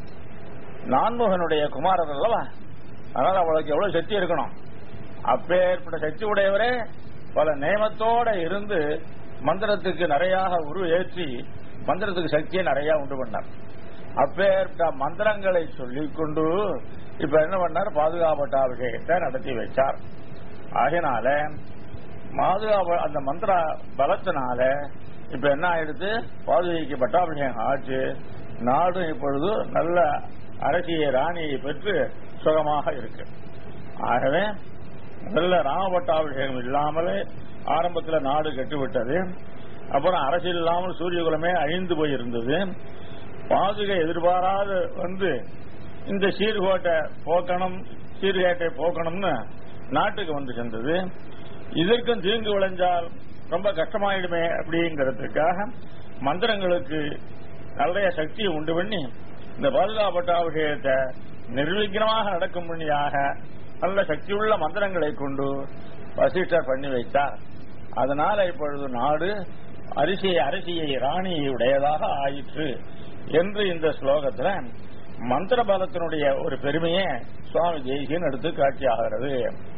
நான்முகனுடைய குமாரர் அல்லவா அதனால அவளுக்கு எவ்வளவு சக்தி இருக்கணும் அப்பேற்பட்ட சக்தி உடையவரே பல நேமத்தோட இருந்து மந்திரத்துக்கு நிறைய உரு ஏற்றி மந்திரத்துக்கு சக்தியை நிறைய உண்டு பண்ணார் அப்பேற்பட்ட மந்திரங்களை சொல்லிக் கொண்டு இப்ப என்ன பண்ணார் பாதுகாப்பட்ட அபிஷேகத்தை நடத்தி வச்சார் ஆகினால பாதுகாப்பு அந்த மந்திர பலத்தினால இப்ப என்ன ஆயிடுது பாதுகைக்கு பட்டாபிஷேகம் ஆச்சு நாடு இப்பொழுது நல்ல அரசிய ராணியை பெற்று சுகமாக இருக்கு ஆகவே முதல்ல ராமபட்டாபிஷேகம் இல்லாமலே ஆரம்பத்தில் நாடு கட்டுவிட்டது அப்புறம் அரசியல் இல்லாமல் சூரியகுலமே அழிந்து போயிருந்தது பாதுகை எதிர்பாராது வந்து இந்த சீர்கோட்டை போக்கணும் சீர்கேட்டை போக்கணும்னு நாட்டுக்கு வந்து சென்றது இதற்கும் தீங்கு விளைஞ்சால் ரொம்ப கஷ்டமாயிடுமே அப்படிங்கிறதுக்காக மந்திரங்களுக்கு நிறைய சக்தியை உண்டு பண்ணி இந்த பாதுகாப்பட்டாபிஷேகத்தை நிர்விக்னமாக நடக்கும்படியாக நல்ல சக்தியுள்ள மந்திரங்களை கொண்டு வசிஷ்டர் பண்ணி வைத்தார் அதனால இப்பொழுது நாடு அரிசி அரிசியை ராணியை உடையதாக ஆயிற்று என்று இந்த ஸ்லோகத்துல மந்திர பலத்தினுடைய ஒரு பெருமையை சுவாமி ஜெய்சின் எடுத்து காட்சியாகிறது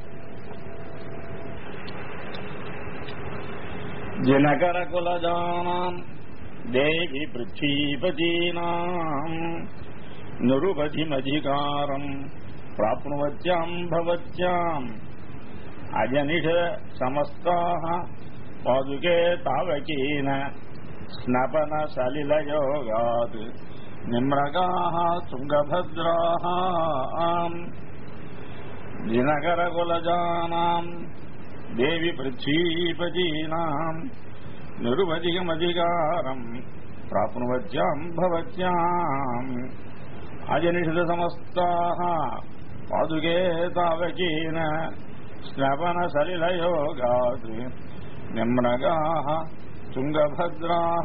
ஜனகர குலஜானாம் தேவி பிருத்வீபதீனாம் நிருபதிமதிகாரம் பிராப்னுவத்யாம் பவத்யாம் அஜனிஷ சமஸ்தாக பாதுகே தாவகீன ஸ்னபன சலிலயோகாத் நிம்ரகாः துங்கபத்ராः जिनकरकुलजानाम् देवि पृथ्वीपतीनाम् निरुपधिकमधिकारम् प्राप्नुवत्याम् भवत्याम् अजनिषितसमस्ताः पादुके तावकीन स्नपनसलिलयोगात् निम्रगाः तुङ्गभद्राः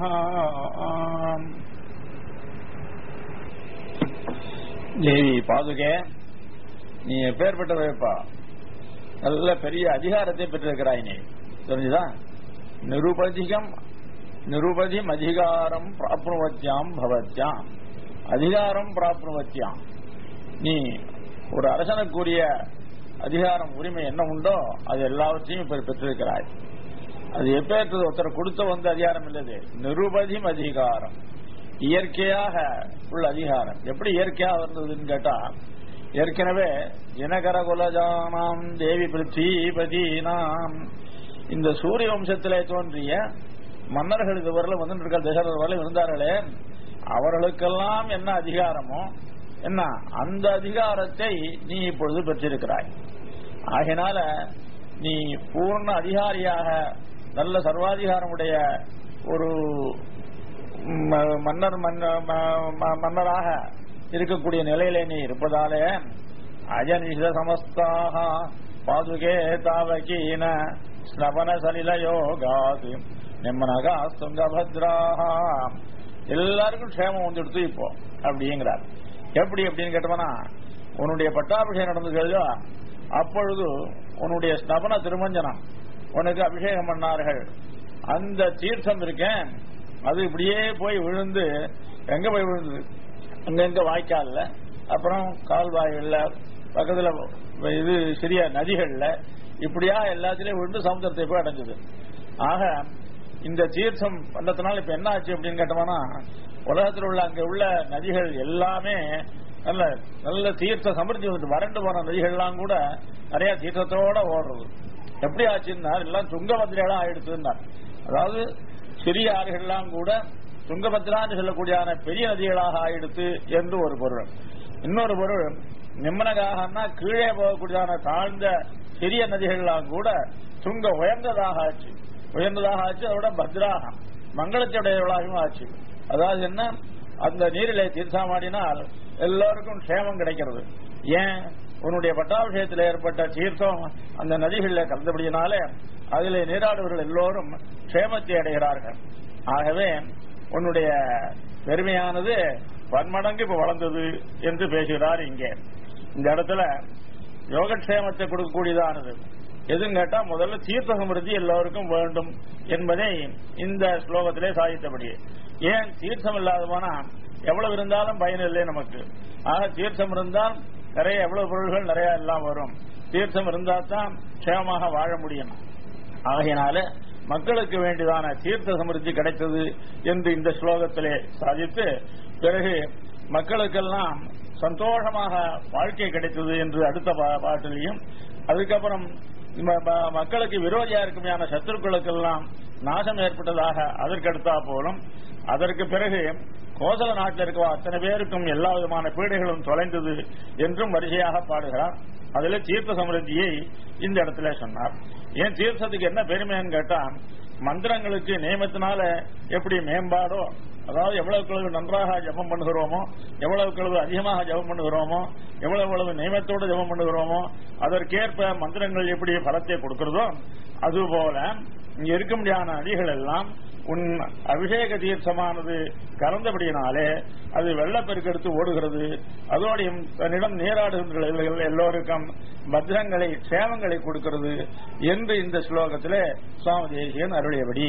தேவி பாதுகே நீ எப்பேற்பட்ட வைப்பா நல்ல பெரிய அதிகாரத்தை பெற்றிருக்கிறாய் நீ தெரிஞ்சுதா நிருபதிகம் நிருபதிம் அதிகாரம் பிராப்னுவத்தியாம் பவத்யாம் அதிகாரம் பிராப்னுவத்தியாம் நீ ஒரு அரசனுக்குரிய அதிகாரம் உரிமை என்ன உண்டோ அது எல்லாவற்றையும் இப்ப பெற்றிருக்கிறாய் அது எப்பேற்றது ஒருத்தர் கொடுத்த வந்த அதிகாரம் இல்லது நிருபதிம் அதிகாரம் இயற்கையாக உள்ள அதிகாரம் எப்படி இயற்கையாக வந்ததுன்னு கேட்டா ஏற்கனவே இனகர குலஜானாம் தேவி பிருத்திபதீனாம் இந்த சூரிய வம்சத்திலே தோன்றிய மன்னர்கள் இதுவரையிலும் வந்து இருக்க தசரர் வரை இருந்தார்களே அவர்களுக்கெல்லாம் என்ன அதிகாரமோ என்ன அந்த அதிகாரத்தை நீ இப்பொழுது பெற்றிருக்கிறாய் ஆகினால நீ பூர்ண அதிகாரியாக நல்ல சர்வாதிகாரமுடைய ஒரு ம- மன்னர் மன்ன- ம- ம- மன்னராக இருக்கக்கூடிய நிலையிலே நீ இருப்பதாலே அஜனிஷ சமஸ்தாக பாதுகே தாவகீன ஸ்னபன சலில யோகாது நிம்மனகா துங்கபத்ராக எல்லாருக்கும் க்ஷேமம் வந்துடுத்து இப்போ அப்படிங்கிறார் எப்படி அப்படின்னு கேட்டோம்னா உன்னுடைய பட்டாபிஷேகம் நடந்தது அப்பொழுது உன்னுடைய ஸ்னபன திருமஞ்சனம் உனக்கு அபிஷேகம் பண்ணார்கள் அந்த தீர்த்தம் இருக்கேன் அது இப்படியே போய் விழுந்து எங்க போய் விழுந்தது அங்கங்க வாய்க்கால்ல அப்புறம் கால்வாய்கள்ல பக்கத்துல இது சிறிய நதிகள்ல இப்படியா எல்லாத்திலயும் விழுந்து சமுத்திரத்தை போய் அடைஞ்சது ஆக இந்த தீர்த்தம் வந்ததுனால இப்ப என்ன ஆச்சு அப்படின்னு கேட்டோம்னா உலகத்தில் உள்ள அங்க உள்ள நதிகள் எல்லாமே நல்ல நல்ல தீர்த்த சமிருத்தி வந்து வறண்டு போன நதிகள்லாம் கூட நிறைய தீர்த்தத்தோட ஓடுறது எப்படி ஆச்சுன்னா எல்லாம் துங்கபத்திரையெல்லாம் ஆயிடுச்சுன்னார் அதாவது சிறிய ஆறுகள்லாம் கூட துங்கபத்ரான்னு சொல்லக்கூடியான பெரிய நதிகளாக ஆயிடுத்து என்று ஒரு பொருள் இன்னொரு பொருள் நிம்மனகாகனா கீழே போகக்கூடியதான தாழ்ந்த சிறிய நதிகள்லாம் கூட துங்க உயர்ந்ததாக ஆச்சு உயர்ந்ததாக ஆச்சு அதோட பத்ராக மங்களத்தையுடையவளாகவும் ஆச்சு அதாவது என்ன அந்த நீரிலே தீர்த்தமாடினால் எல்லோருக்கும் க்ஷேமம் கிடைக்கிறது ஏன் உன்னுடைய பட்டாபிஷேகத்தில் ஏற்பட்ட தீர்த்தம் அந்த நதிகளில் கலந்தபடியினாலே அதிலே நீராடுவர்கள் எல்லோரும் க்ஷேமத்தை அடைகிறார்கள் ஆகவே உன்னுடைய பெருமையானது பன்மடங்கு இப்ப வளர்ந்தது என்று பேசுகிறார் இங்கே இந்த இடத்துல யோகக்ஷேமத்தை கொடுக்கக்கூடியதானது எதுன்னு கேட்டா முதல்ல தீர்த்த சமிருத்தி எல்லோருக்கும் வேண்டும் என்பதை இந்த ஸ்லோகத்திலே சாதித்தபடி ஏன் தீர்த்தம் இல்லாத போனா எவ்வளவு இருந்தாலும் பயனில்லை நமக்கு ஆக தீர்த்தம் இருந்தால் நிறைய எவ்வளவு பொருள்கள் நிறைய எல்லாம் வரும் தீர்த்தம் இருந்தால் தான் க்ஷேமமாக வாழ முடியும் ஆகையினால மக்களுக்கு வேண்டியதான தீர்த்த சமிருத்தி கிடைத்தது என்று இந்த ஸ்லோகத்திலே சாதித்து பிறகு மக்களுக்கெல்லாம் சந்தோஷமாக வாழ்க்கை கிடைத்தது என்று அடுத்த பா- பாட்டிலையும் அதுக்கப்புறம் ம- ம- மக்களுக்கு விரோதியா இருக்குமையான சத்துருக்களுக்கெல்லாம் நாசம் ஏற்பட்டதாக அதற்கடுத்தா போலும் அதற்கு பிறகு கோசல நாட்டில் இருக்க அத்தனை பேருக்கும் எல்லா விதமான பீடைகளும் தொலைந்தது என்றும் வரிசையாக பாடுகிறார் அதுல தீர்த்த சமிருத்தியை இந்த இடத்துல சொன்னார் ஏன் தீர்த்தத்துக்கு என்ன பெருமைன்னு கேட்டா மந்திரங்களுக்கு நியமத்தினால எப்படி மேம்பாடோ அதாவது எவ்வளவுக்கு எவ்வளவு நன்றாக ஜபம் பண்ணுகிறோமோ எவ்வளவுக்கு எவ்வளவு அதிகமாக ஜபம் பண்ணுகிறோமோ எவ்வளவு எவ்வளவு நியமத்தோடு ஜபம் பண்ணுகிறோமோ அதற்கேற்ப மந்திரங்கள் எப்படி பலத்தை கொடுக்கிறதோ அதுபோல இங்க இருக்க முடியாத நதிகள் எல்லாம் உன் அபிஷேக தீர்த்தமானது கலந்தபடியினாலே அது வெள்ளப்பெருக்கெடுத்து ஓடுகிறது அதோடையும் தன்னிடம் நீராடுகின்ற எல்லோருக்கும் பத்திரங்களை சேமங்களை கொடுக்கிறது என்று இந்த ஸ்லோகத்திலே சுவாமி தேசியன் அருளியபடி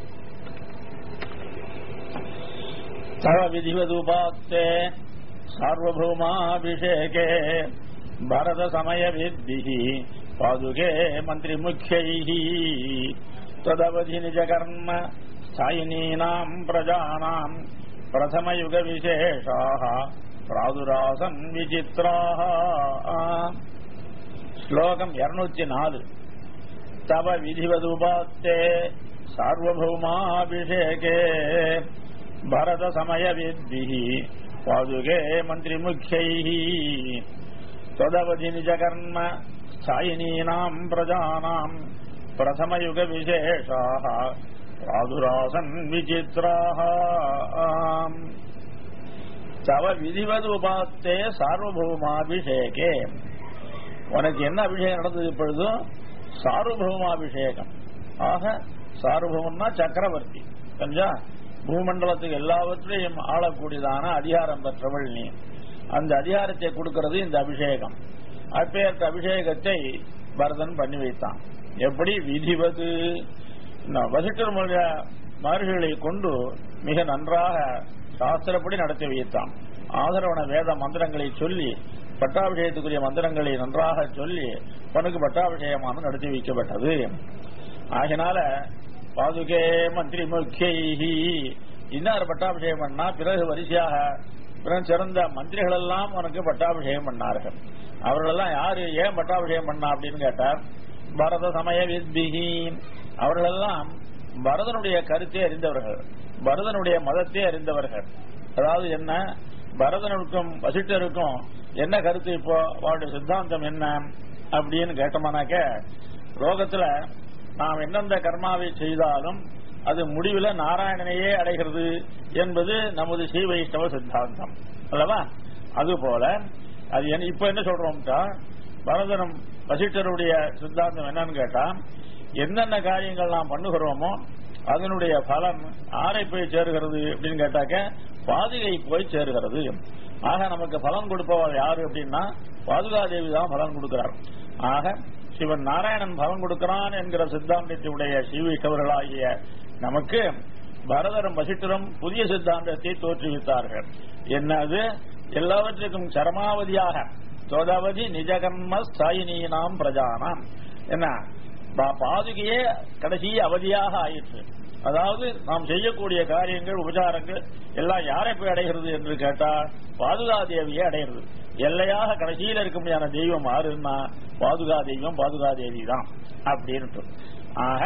तव विधिवदुपात्ते सार्वभौमाभिषेके भरतसमयविद्भिः पादुके मन्त्रिमुख्यैः त्वदवधि निजकर्म स्थायिनीनाम् प्रजानाम् प्रथमयुगविशेषाः प्रादुरासन् विचित्राः श्लोकम् இருநூத்தி நாலு तव विधिवदुपात्ते सार्वभौमाभिषेके भरतसमयविद्भिः पादुके मन्त्रिमुख्यैः त्वदवधि निजकर्म स्थायिनीनाम् प्रजानाम् प्रथमयुगविशेषाः प्रादुरासन् विचित्राः तव விதிவதுபாத்தே சார்வபௌமாபிஷேகே உனக்கு என்ன அபிஷேகம் நடந்தது இப்பொழுதும் சார்வபௌமாபிஷேகம் ஆக சார்வபௌமன்னா சக்கரவர்த்தி தெரிஞ்சா பூமண்டலத்துக்கு எல்லாவற்றையும் ஆளக்கூடியதான அதிகாரம் பெற்றவள் நீ அந்த அதிகாரத்தை கொடுக்கிறது இந்த அபிஷேகம் அப்பேற்ற அபிஷேகத்தை பரதன் பண்ணி வைத்தான் எப்படி விதிவது ந- வசிஷ்டர் முதலிய மகர்களை கொண்டு மிக நன்றாக சாஸ்திரப்படி நடத்தி வைத்தான் ஆதரவன வேத மந்திரங்களை சொல்லி பட்டாபிஷேகத்துக்குரிய மந்திரங்களை நன்றாக சொல்லி உனக்கு பட்டாபிஷேகமான நடத்தி வைக்கப்பட்டது ஆகினால பாதுகே மந்திரி முக்கியி இன்னார் பட்டாபிஷேகம் பண்ணா பிறகு வரிசையாக பிறகு சிறந்த மந்திரிகள் எல்லாம் உனக்கு பட்டாபிஷேகம் பண்ணார்கள் அவர்களெல்லாம் யாரு ஏன் பட்டாபிஷேகம் பண்ணா அப்படின்னு கேட்டார் பரத சமய வித்பிகி அவர்களெல்லாம் பரதனுடைய கருத்தை அறிந்தவர்கள் பரதனுடைய மதத்தை அறிந்தவர்கள் அதாவது என்ன பரதனுக்கும் வசிட்டருக்கும் என்ன கருத்து இப்போ அவருடைய சித்தாந்தம் என்ன அப்படின்னு கேட்டோம்னாக்க லோகத்துல நாம் எந்தெந்த கர்மாவை செய்தாலும் அது முடிவில் நாராயணனையே அடைகிறது என்பது நமது ஸ்ரீ வைஷ்ணவ சித்தாந்தம் அல்லவா அதுபோல அது என்ன இப்ப என்ன சொல்றோம்டா பரதனம் வசிஷ்டருடைய சித்தாந்தம் என்னன்னு கேட்டா என்னென்ன காரியங்கள் நாம் பண்ணுகிறோமோ அதனுடைய பலன் ஆரை போய் சேருகிறது அப்படின்னு கேட்டாக்க பாதுகை போய் சேருகிறது ஆக நமக்கு பலன் கொடுப்பவர் யாரு அப்படின்னா பாதுகாதேவி தான் பலன் கொடுக்கிறார் ஆக சிவன் நாராயணன் பலன் கொடுக்கிறான் என்கிற சித்தாந்தத்தினுடைய ஸ்ரீவைஷ்ணவர்களாகிய நமக்கு பரதரும் வசிட்டரும் புதிய சித்தாந்தத்தை தோற்றுவித்தார்கள் என்னது எல்லாவற்றுக்கும் சரமாவதியாக சோதாவதி நிஜகர்ம ஸ்தாயினீனாம் பிரஜானாம் என்ன பா- பாதுகையே கடைசி அவதியாக ஆயிற்று அதாவது நாம் செய்யக்கூடிய காரியங்கள் உபச்சாரங்கள் எல்லாம் யாரை போய் அடைகிறது என்று கேட்டால் பாதுகா தேவியை அடைகிறது எல்லையாக கடைசியில் இருக்க முடியாத தெய்வம் யாருன்னா பாதுகா தெய்வம் பாதுகா தேவி தான் அப்படின்ட்டு ஆக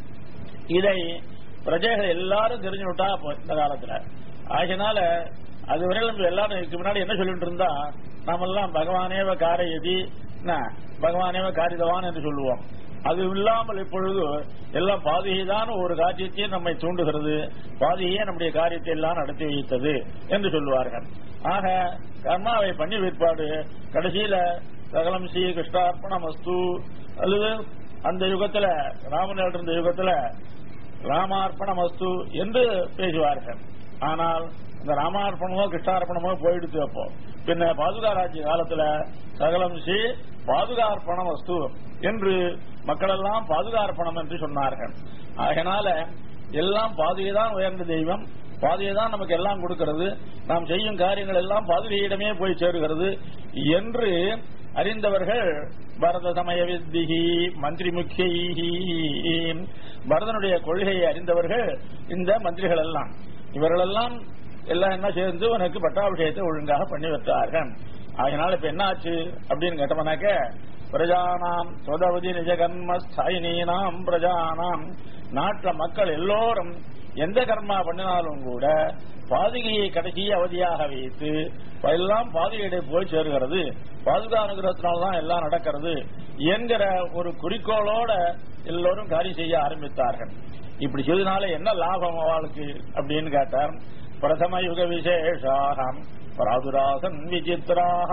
இதை பிரஜைகள் எல்லாரும் தெரிஞ்சுட்டா இந்த காலத்துல ஆகினால அது வரையிலும் எல்லாரும் இதுக்கு முன்னாடி என்ன சொல்லிட்டு இருந்தா நாமெல்லாம் பகவானேவ காரயதி என்ன, பகவானேவ காரிதவான் என்று சொல்லுவோம் அது இல்லாமல் இப்பொழுது எல்லாம் பாதிகைதான் ஒரு காரியத்தையே நம்மை தூண்டுகிறது பாதிகையே நம்முடைய காரியத்தை எல்லாம் நடத்தி வைத்தது என்று சொல்லுவார்கள் ஆக கர்மாவை பண்ணி விற்பாடு கடைசியில சகலம் ஸ்ரீ கிருஷ்ணார்ப்பணமஸ்து அல்லது அந்த யுகத்துல ராமனில் இருந்த யுகத்துல ராமார்ப்பணமஸ்து என்று பேசுவார்கள் ஆனால் இந்த ராமார்ப்பணமோ கிருஷ்ணார்ப்பணமோ போயிடுச்சு அப்போ பின்ன பாதுகா ராஜ்ய காலத்துல சகலம் ஸ்ரீ பாதுகார்ப்பணம் வஸ்து என்று மக்களெல்லாம் பாதுகார்ப்பணம் என்று சொன்னார்கள் அதனால எல்லாம் பாதுகை தான் உயர்ந்த தெய்வம் பாதுகை தான் நமக்கு எல்லாம் கொடுக்கிறது நாம் செய்யும் காரியங்கள் எல்லாம் பாதுகையிடமே போய் சேருகிறது என்று அறிந்தவர்கள் பரத சமய வித்திகி மந்திரி முக்கியி பரதனுடைய கொள்கையை அறிந்தவர்கள் இந்த மந்திரிகள் எல்லாம் இவர்களெல்லாம் எல்லாம் என்ன சேர்ந்து உனக்கு பட்டாபிஷேகத்தை ஒழுங்காக பண்ணி வைத்தார்கள் அதனால இப்ப என்ன ஆச்சு அப்படின்னு கேட்டோம்னாக்க பிரஜானாம் சொதவதி நிஜகர்ம ஸ்தாயினீனாம் பிரஜானாம் நாட்டுல மக்கள் எல்லோரும் எந்த கர்மா பண்ணினாலும் கூட பாதுகையை கடைசி அவதியாக வைத்து எல்லாம் பாதுகையிட போய் சேருகிறது பாதுகா அனுகிரகத்தினால்தான் எல்லாம் நடக்கிறது என்கிற ஒரு குறிக்கோளோட எல்லோரும் காரியம் செய்ய ஆரம்பித்தார்கள் இப்படி செய்தனால என்ன லாபம் அவளுக்கு அப்படின்னு கேட்டார் பிரதம யுக விசேஷாகம் பராதுராசன் விசித்ராக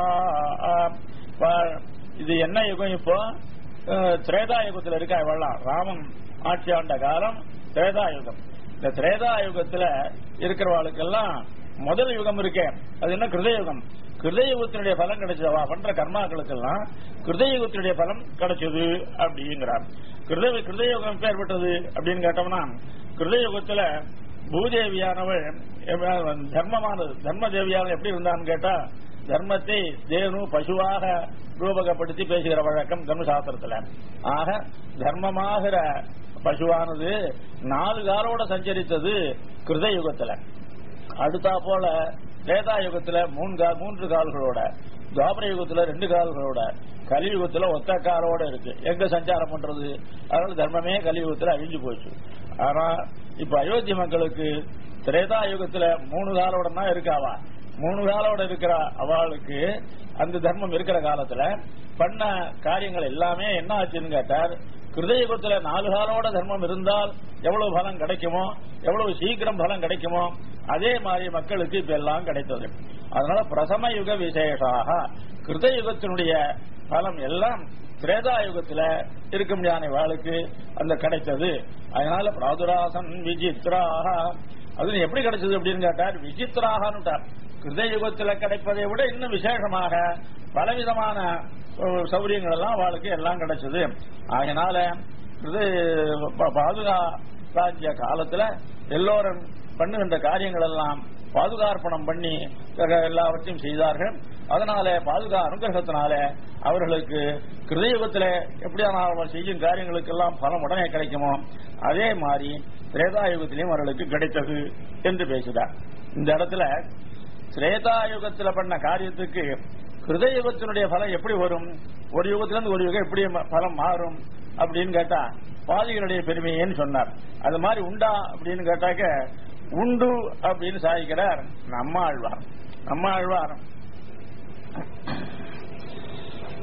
இது என்ன யுகம் இப்போ அஹ், திரேதா யுகத்துல இருக்கா இவெல்லாம் ராமன் ஆட்சி ஆண்ட காலம் திரேதா யுகம் இந்த திரேதா யுகத்துல இருக்கிறவாளுக்கெல்லாம் முதல் யுகம் இருக்கே அது என்ன கிருதயுகம் கிருதயுகத்தினுடைய பலன் கிடைச்சது அவ பண்ற கர்மாக்களுக்கெல்லாம் கிருதயுகத்தினுடைய பலன் கிடைச்சது அப்படிங்கிறார் கிருத கிருதயுகம் ஏற்பட்டது அப்படின்னு கேட்டோம்னா கிருதயுகத்துல பூதேவியானவள் எவ்வ- தர்மமானது தர்ம தேவியானது எப்படி இருந்தான்னு கேட்டா தர்மத்தை தேனு பசுவாக ரூபகப்படுத்தி பேசுகிற வழக்கம் தர்மசாஸ்திரத்துல ஆக தர்மமாகிற பசுவானது நாலு காலோட சஞ்சரித்தது கிருத யுகத்துல அடுத்தா போல வேதா யுகத்துல மூணு கா- மூன்று கால்களோட துவாபர யுகத்துல ரெண்டு கால்களோட கலியுகத்துல ஒத்த காலோட இருக்கு எங்க சஞ்சாரம் பண்றது அதனால தர்மமே கலியுகத்துல அழிஞ்சு போச்சு ஆனா இப்ப அயோத்தி மக்களுக்கு திரேதா யுகத்துல மூணு காலோட தான் இருக்காவா மூணு காலோட இருக்கிற அவளுக்கு அந்த தர்மம் இருக்கிற காலத்துல பண்ண காரியங்கள் எல்லாமே என்ன ஆச்சுன்னு கேட்டார் கிருதயுகத்துல நாலு காலோட தர்மம் இருந்தால் எவ்வளவு பலம் கிடைக்குமோ எவ்வளவு சீக்கிரம் பலம் கிடைக்குமோ அதே மாதிரி மக்களுக்கு இப்ப எல்லாம் கிடைத்தது அதனால பிரசம யுக விசேஷாக கிருதயுகத்தினுடைய பலம் எல்லாம் திரேதா யுகத்துல இருக்க முடியாத வாளுக்கு அந்த கிடைத்தது அதனால பிராதுராசன் விசித்ராக அது எப்படி கிடைச்சது அப்படின்னு கேட்டார் விசித்ராகன்னுட்டார் கிருதயுகத்துல கிடைப்பதை விட இன்னும் விசேஷமாக பலவிதமான அஹ், சௌகரியங்கள் எல்லாம் அவளுக்கு எல்லாம் கிடைச்சது அதனால இது ப- பாதுகா ராஜ்ய காலத்துல எல்லோரும் பண்ணுகின்ற காரியங்கள் எல்லாம் பாதுகார்ப்பணம் பண்ணி அஹ், எல்லாவற்றையும் செய்தார்கள் அதனால பாதுகா அனுகிரகத்தினால அவர்களுக்கு கிருதயுகத்துல எப்படியான அவர்கள் செய்யும் காரியங்களுக்கெல்லாம் பலம் உடனே கிடைக்குமோ அதே மாதிரி திரேதாயுகத்திலையும் அவர்களுக்கு கிடைத்தது என்று பேசுகிறார் இந்த இடத்துல திரேதாயுகத்துல பண்ண காரியத்துக்கு கிருதயுகத்தினுடைய பலம் எப்படி வரும் ஒரு யுகத்திலிருந்து ஒரு யுகம் எப்படி ம- பலம் மாறும் அப்படின்னு கேட்டா பாதிகளுடைய பெருமையேன்னு சொன்னார் அது மாதிரி உண்டா அப்படின்னு கேட்டாக்க உண்டு அப்படின்னு சாதிக்கிறார் நம்ம ஆழ்வார் நம்ம ஆழ்வார்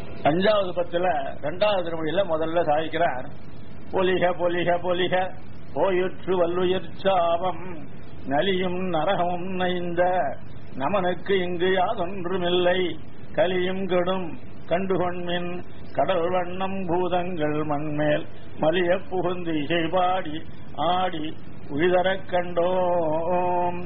அஞ்சாவது பத்துல ரெண்டாவது திருமொழியில முதல்ல சாதிக்கிறார் பொலிக பொலிக பொலிக போயிற்று வல்லுயிர் சாபம் நலியும் நரகமும் நைந்த நமனுக்கு இங்கு யாதொன்றுமில்லை கலியும் கெடும் கண்டுகொண்மின் கடல் வண்ணம் பூதங்கள் மண்மேல் மலிய புகுந்து இசைபாடி ஆடி உயிதரக் கண்டோம்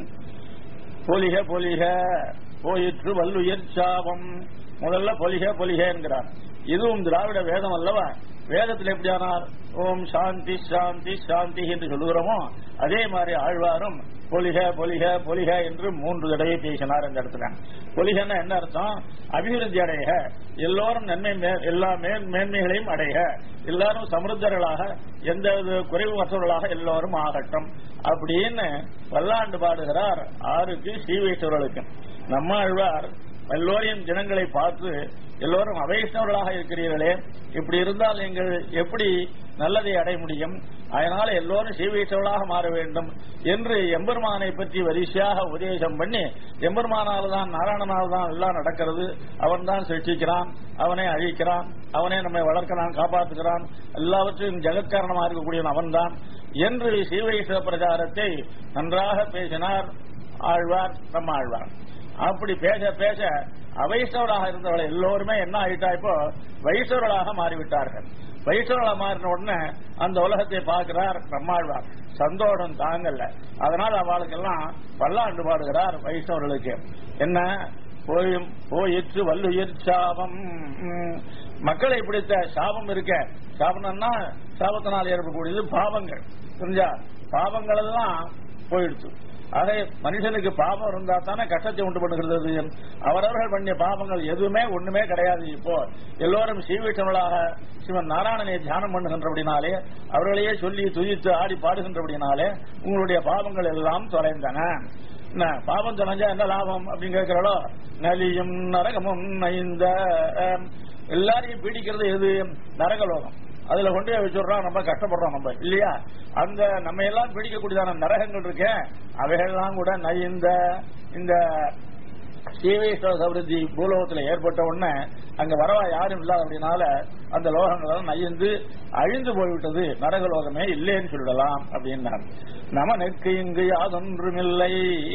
பொலிக பொலிக போயிற்று வல்லுயிர் சாபம் முதல்ல பொலிக பொலிக என்கிறார் இதுவும் திராவிட வேதம் அல்லவா வேதத்தில் எப்படியானார் ஓம் சாந்தி சாந்தி சாந்தி என்று சொல்லுகிறோமோ அதே மாதிரி ஆழ்வாரும் பொலிக பொலிக பொலிக என்று மூன்று தடவை பேசினார் இந்த இடத்துல பொலிகன்னா என்ன அர்த்தம் அபிவிருத்தி அடைக எல்லோரும் நன்மை மே- எல்லா மேன் மேன்மைகளையும் அடைக எல்லாரும் சமருத்தர்களாக எந்த வித குறைவற்றவர்களாக எல்லோரும் ஆகட்டும் அப்படின்னு பல்லாண்டு பாடுகிறார் ஆறுக்கு ஸ்ரீவைஷ்ணவர்களுக்கு நம்ம ஆழ்வார் எல்லோரையும் ஜனங்களை பார்த்து எல்லோரும் அவைஷ்ணவர்களாக இருக்கிறீர்களே இப்படி இருந்தால் நீங்கள் எப்படி நல்லதை அடைய முடியும் அதனால எல்லோரும் ஸ்ரீவைஷ்ணவர்களாக மாற வேண்டும் என்று எம்பெருமானை பற்றி வரிசையாக உபதேசம் பண்ணி எம்பெருமானால் தான் நாராயணனால் தான் எல்லாம் நடக்கிறது அவன் தான் சிருஷ்டிக்கிறான் அவனை அழிக்கிறான் அவனே நம்மை வளர்க்கிறான் காப்பாற்றுகிறான் எல்லாவற்றையும் ஜெகத்காரணமாக இருக்கக்கூடியவன் அவன்தான் என்று ஸ்ரீவைஷ்ணவ பிரச்சாரத்தை நன்றாக பேசினார் ஆழ்வார் நம்ம ஆழ்வார் அப்படி பேச பேச அவைஷ்ணவராக இருந்தவர்கள் எல்லோருமே என்ன ஆயிட்டா இப்போ வைஷ்ணவர்களாக மாறிவிட்டார்கள் வைஷ்ணவர்களாக மாறின உடனே அந்த உலகத்தை பார்க்கிறார் நம்மாழ்வார் சந்தோஷம் தாங்கல்ல அதனால் அவளுக்கெல்லாம் பல்லாண்டு பாடுகிறார் வைஷ்ணவர்களுக்கு என்ன போயும் போயிற்று வல்லுயிர் சாபம் ம், மக்களை பிடித்த சாபம் இருக்க சாபம்னா சாபத்தினால் ஏற்படக்கூடியது பாவங்கள் புரிஞ்சா பாவங்கள் எல்லாம் போயிடுச்சு ஆக மனுஷனுக்கு பாவம் இருந்தா தானே கஷ்டத்தை உண்டு பண்ணுகிறது அவரவர்கள் பண்ணிய பாவங்கள் எதுவுமே ஒண்ணுமே கிடையாது இப்போ எல்லோரும் ஸ்ரீவிஷ்ணவர்களாக சிவன் நாராயணனை தியானம் பண்ணுகின்றபடினாலே அவர்களையே சொல்லி துதித்து ஆடி பாடுகின்றபடினாலே உங்களுடைய பாவங்கள் எல்லாம் தொலைந்தன என்ன பாவம் தொலைஞ்சா என்ன லாபம் அப்படின்னு கேட்கிறாளோ நலியும் நரகமும் நைந்த அஹ், எல்லாரையும் பீடிக்கிறது எது நரகலோகம் அதுல கொண்டு போய் வச்சுடுறோம் நம்ம கஷ்டப்படுறோம் நம்ம இல்லையா அந்த நம்ம எல்லாம் பிடிக்கக்கூடியதான நரகங்கள் இருக்கு அவைகள்லாம் கூட நைந்த இந்த சீவேஸ்வர சபிருத்தி பூலோகத்தில் ஏற்பட்ட உடனே அங்க வரவா யாரும் இல்லாத அப்படின்னால அந்த லோகங்கள் எல்லாம் நைந்து அழிந்து போய்விட்டது நரகலோகமே இல்லைன்னு சொல்லிடலாம் அப்படின்னார் நமனுக்கு இங்கு யாதொன்றுமில்லை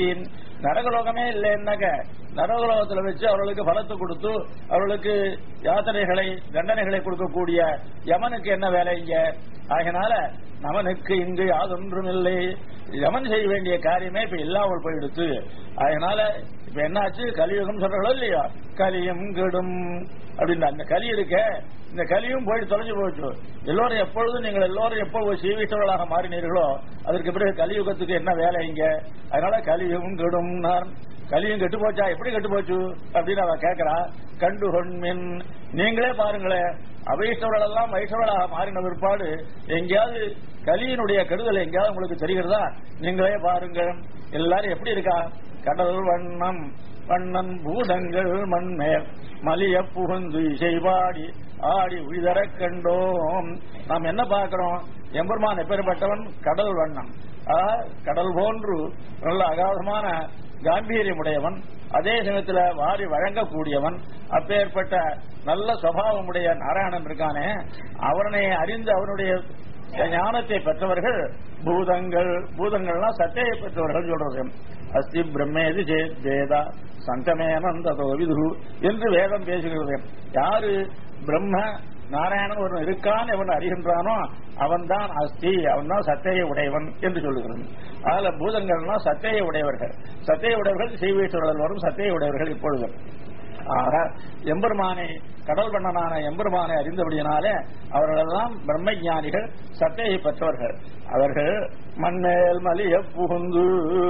நரகலோகமே இல்லைன்னாக்க நரகலோகத்துல வச்சு அவர்களுக்கு பலத்தை கொடுத்து அவர்களுக்கு யாத்திரைகளை தண்டனைகளை கொடுக்கக்கூடிய யமனுக்கு என்ன வேலை இங்க ஆகினால நமனுக்கு இங்கு யாதொன்றும் இல்லை யமன் செய்ய வேண்டிய காரியமே இப்ப இல்லாமல் போயிடுச்சு அதனால இப்ப என்னாச்சு கலியுகம் சொல்றாங்களோ இல்லையா கலியும் கெடும் அப்படின்னு அந்த கலி இருக்க இந்த கலியும் போயிட்டு தொலைஞ்சு போச்சு எல்லோரும் எப்பொழுதும் நீங்கள் எல்லோரும் எப்பொழுது சீவிட்டவர்களாக மாறினீர்களோ அதற்கு பிறகு கலியுகத்துக்கு என்ன வேலை இங்க அதனால கலியும் கெடும் கலியும் கெட்டு போச்சா எப்படி கெட்டு போச்சு அப்படின்னு அவ கேட்கிறா கண்டு கொண்மின் நீங்களே பாருங்களேன் அவைஷ்ணவர்கள் எல்லாம் வைஷ்ணவர்களாக மாறின பிற்பாடு எங்கேயாவது கலியினுடைய கெடுதல் எங்கேயாவது உங்களுக்கு தெரிகிறதா நீங்களே பாருங்க எல்லாரும் எப்படி இருக்கா கடல் வண்ணம் வண்ணன் பூதங்கள் மண்மேல் மலிய புகுந்து இசைபாடி ஆடி உயிதரக் கண்டோம் நாம் என்ன பார்க்கிறோம் எம்பெருமான் எப்பேற்பட்டவன் கடல் வண்ணம் அதாவது கடல் போன்று நல்ல அகாதமான காம்பீரியமுடையவன் அதே சமயத்துல வாரி வழங்கக்கூடியவன் அப்பேற்பட்ட நல்ல சுவாவமுடைய நாராயணன் இருக்கானே அவனை அறிந்து அவனுடைய ஞானத்தை பெற்றவர்கள் பூதங்கள் பூதங்கள்னா சத்தையை பெற்றவர்கள் சொல்றது அஸ்தி பிரம்மேதி சேத் வேதா சந்தமேனந்ததோ விது என்று வேதம் பேசுகிறது யாரு பிரம்ம நாராயணன் ஒருவன் இருக்கான் எவன் அறிகின்றானோ அவன்தான் அஸ்தி அவன் தான் சத்தையை உடையவன் என்று சொல்லுகிறது அதுல பூதங்கள்னா சத்தையை உடையவர்கள் சத்தையை உடையவர்கள் சீவேஸ்வரர்கள் வரும் சத்தையை உடையவர்கள் இப்பொழுது ஆக எம்பெருமானை கடல் பண்ணனான எம்பெருமானை அறிந்தபடியினாலே அவர்களெல்லாம் பிரம்ம ஞானிகள் சத்தையை பெற்றவர்கள் அவர்கள் மண்மேல் மலிய புகுந்து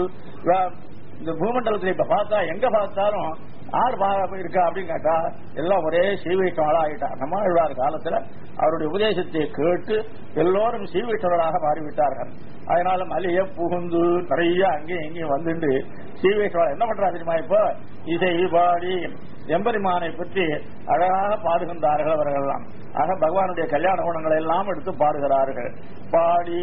வ- இந்த பூமண்டலத்தில் இப்ப பார்த்தா எங்க பார்த்தாலும் யார் பா- இருக்கா அப்படின்னு கேட்டா எல்லாம் ஒரே சீவைஷ்ணவர்களா ஆயிட்டா நம்மாழ்வார் காலத்துல அவருடைய உபதேசத்தை கேட்டு எல்லோரும் சீவைஷ்ணவர்களாக மாறிவிட்டார்கள் அதனால மலிய புகுந்து நிறைய அங்கேயும் இங்கேயும் வந்துட்டு சீவைஷ்ணவர் என்ன பண்றா தெரியுமா இப்போ இசை பாடி எம்பெருமானை பற்றி அழகாக பாடுகின்றார்கள் அவர்கள்லாம் ஆக பகவானுடைய கல்யாண குணங்களை எல்லாம் எடுத்து பாடுகிறார்கள் பாடி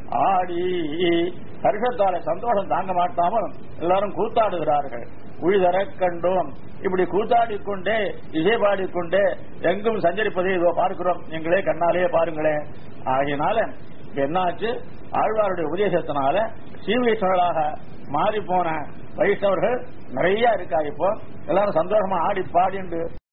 ஆடி ஹர்ஷத்தால சந்தோஷம் தாங்க மாட்டாமல் எல்லாரும் கூத்தாடுகிறார்கள் உழிதர கண்டோம் இப்படி கூத்தாடிக் கொண்டே இசை பாடிக்கொண்டே எங்கும் சஞ்சரிப்பதை இதோ பார்க்கிறோம் நீங்களே கண்ணாலேயே பாருங்களேன் ஆகையினால இப்ப என்னாச்சு ஆழ்வாருடைய உபதேசத்தினால சீவைஷ்ணவர்களாக மாறி போன வைஷ்ணவர்கள் நிறைய இருக்கா இப்போ எல்லாரும் சந்தோஷமா ஆடி பாடிண்டு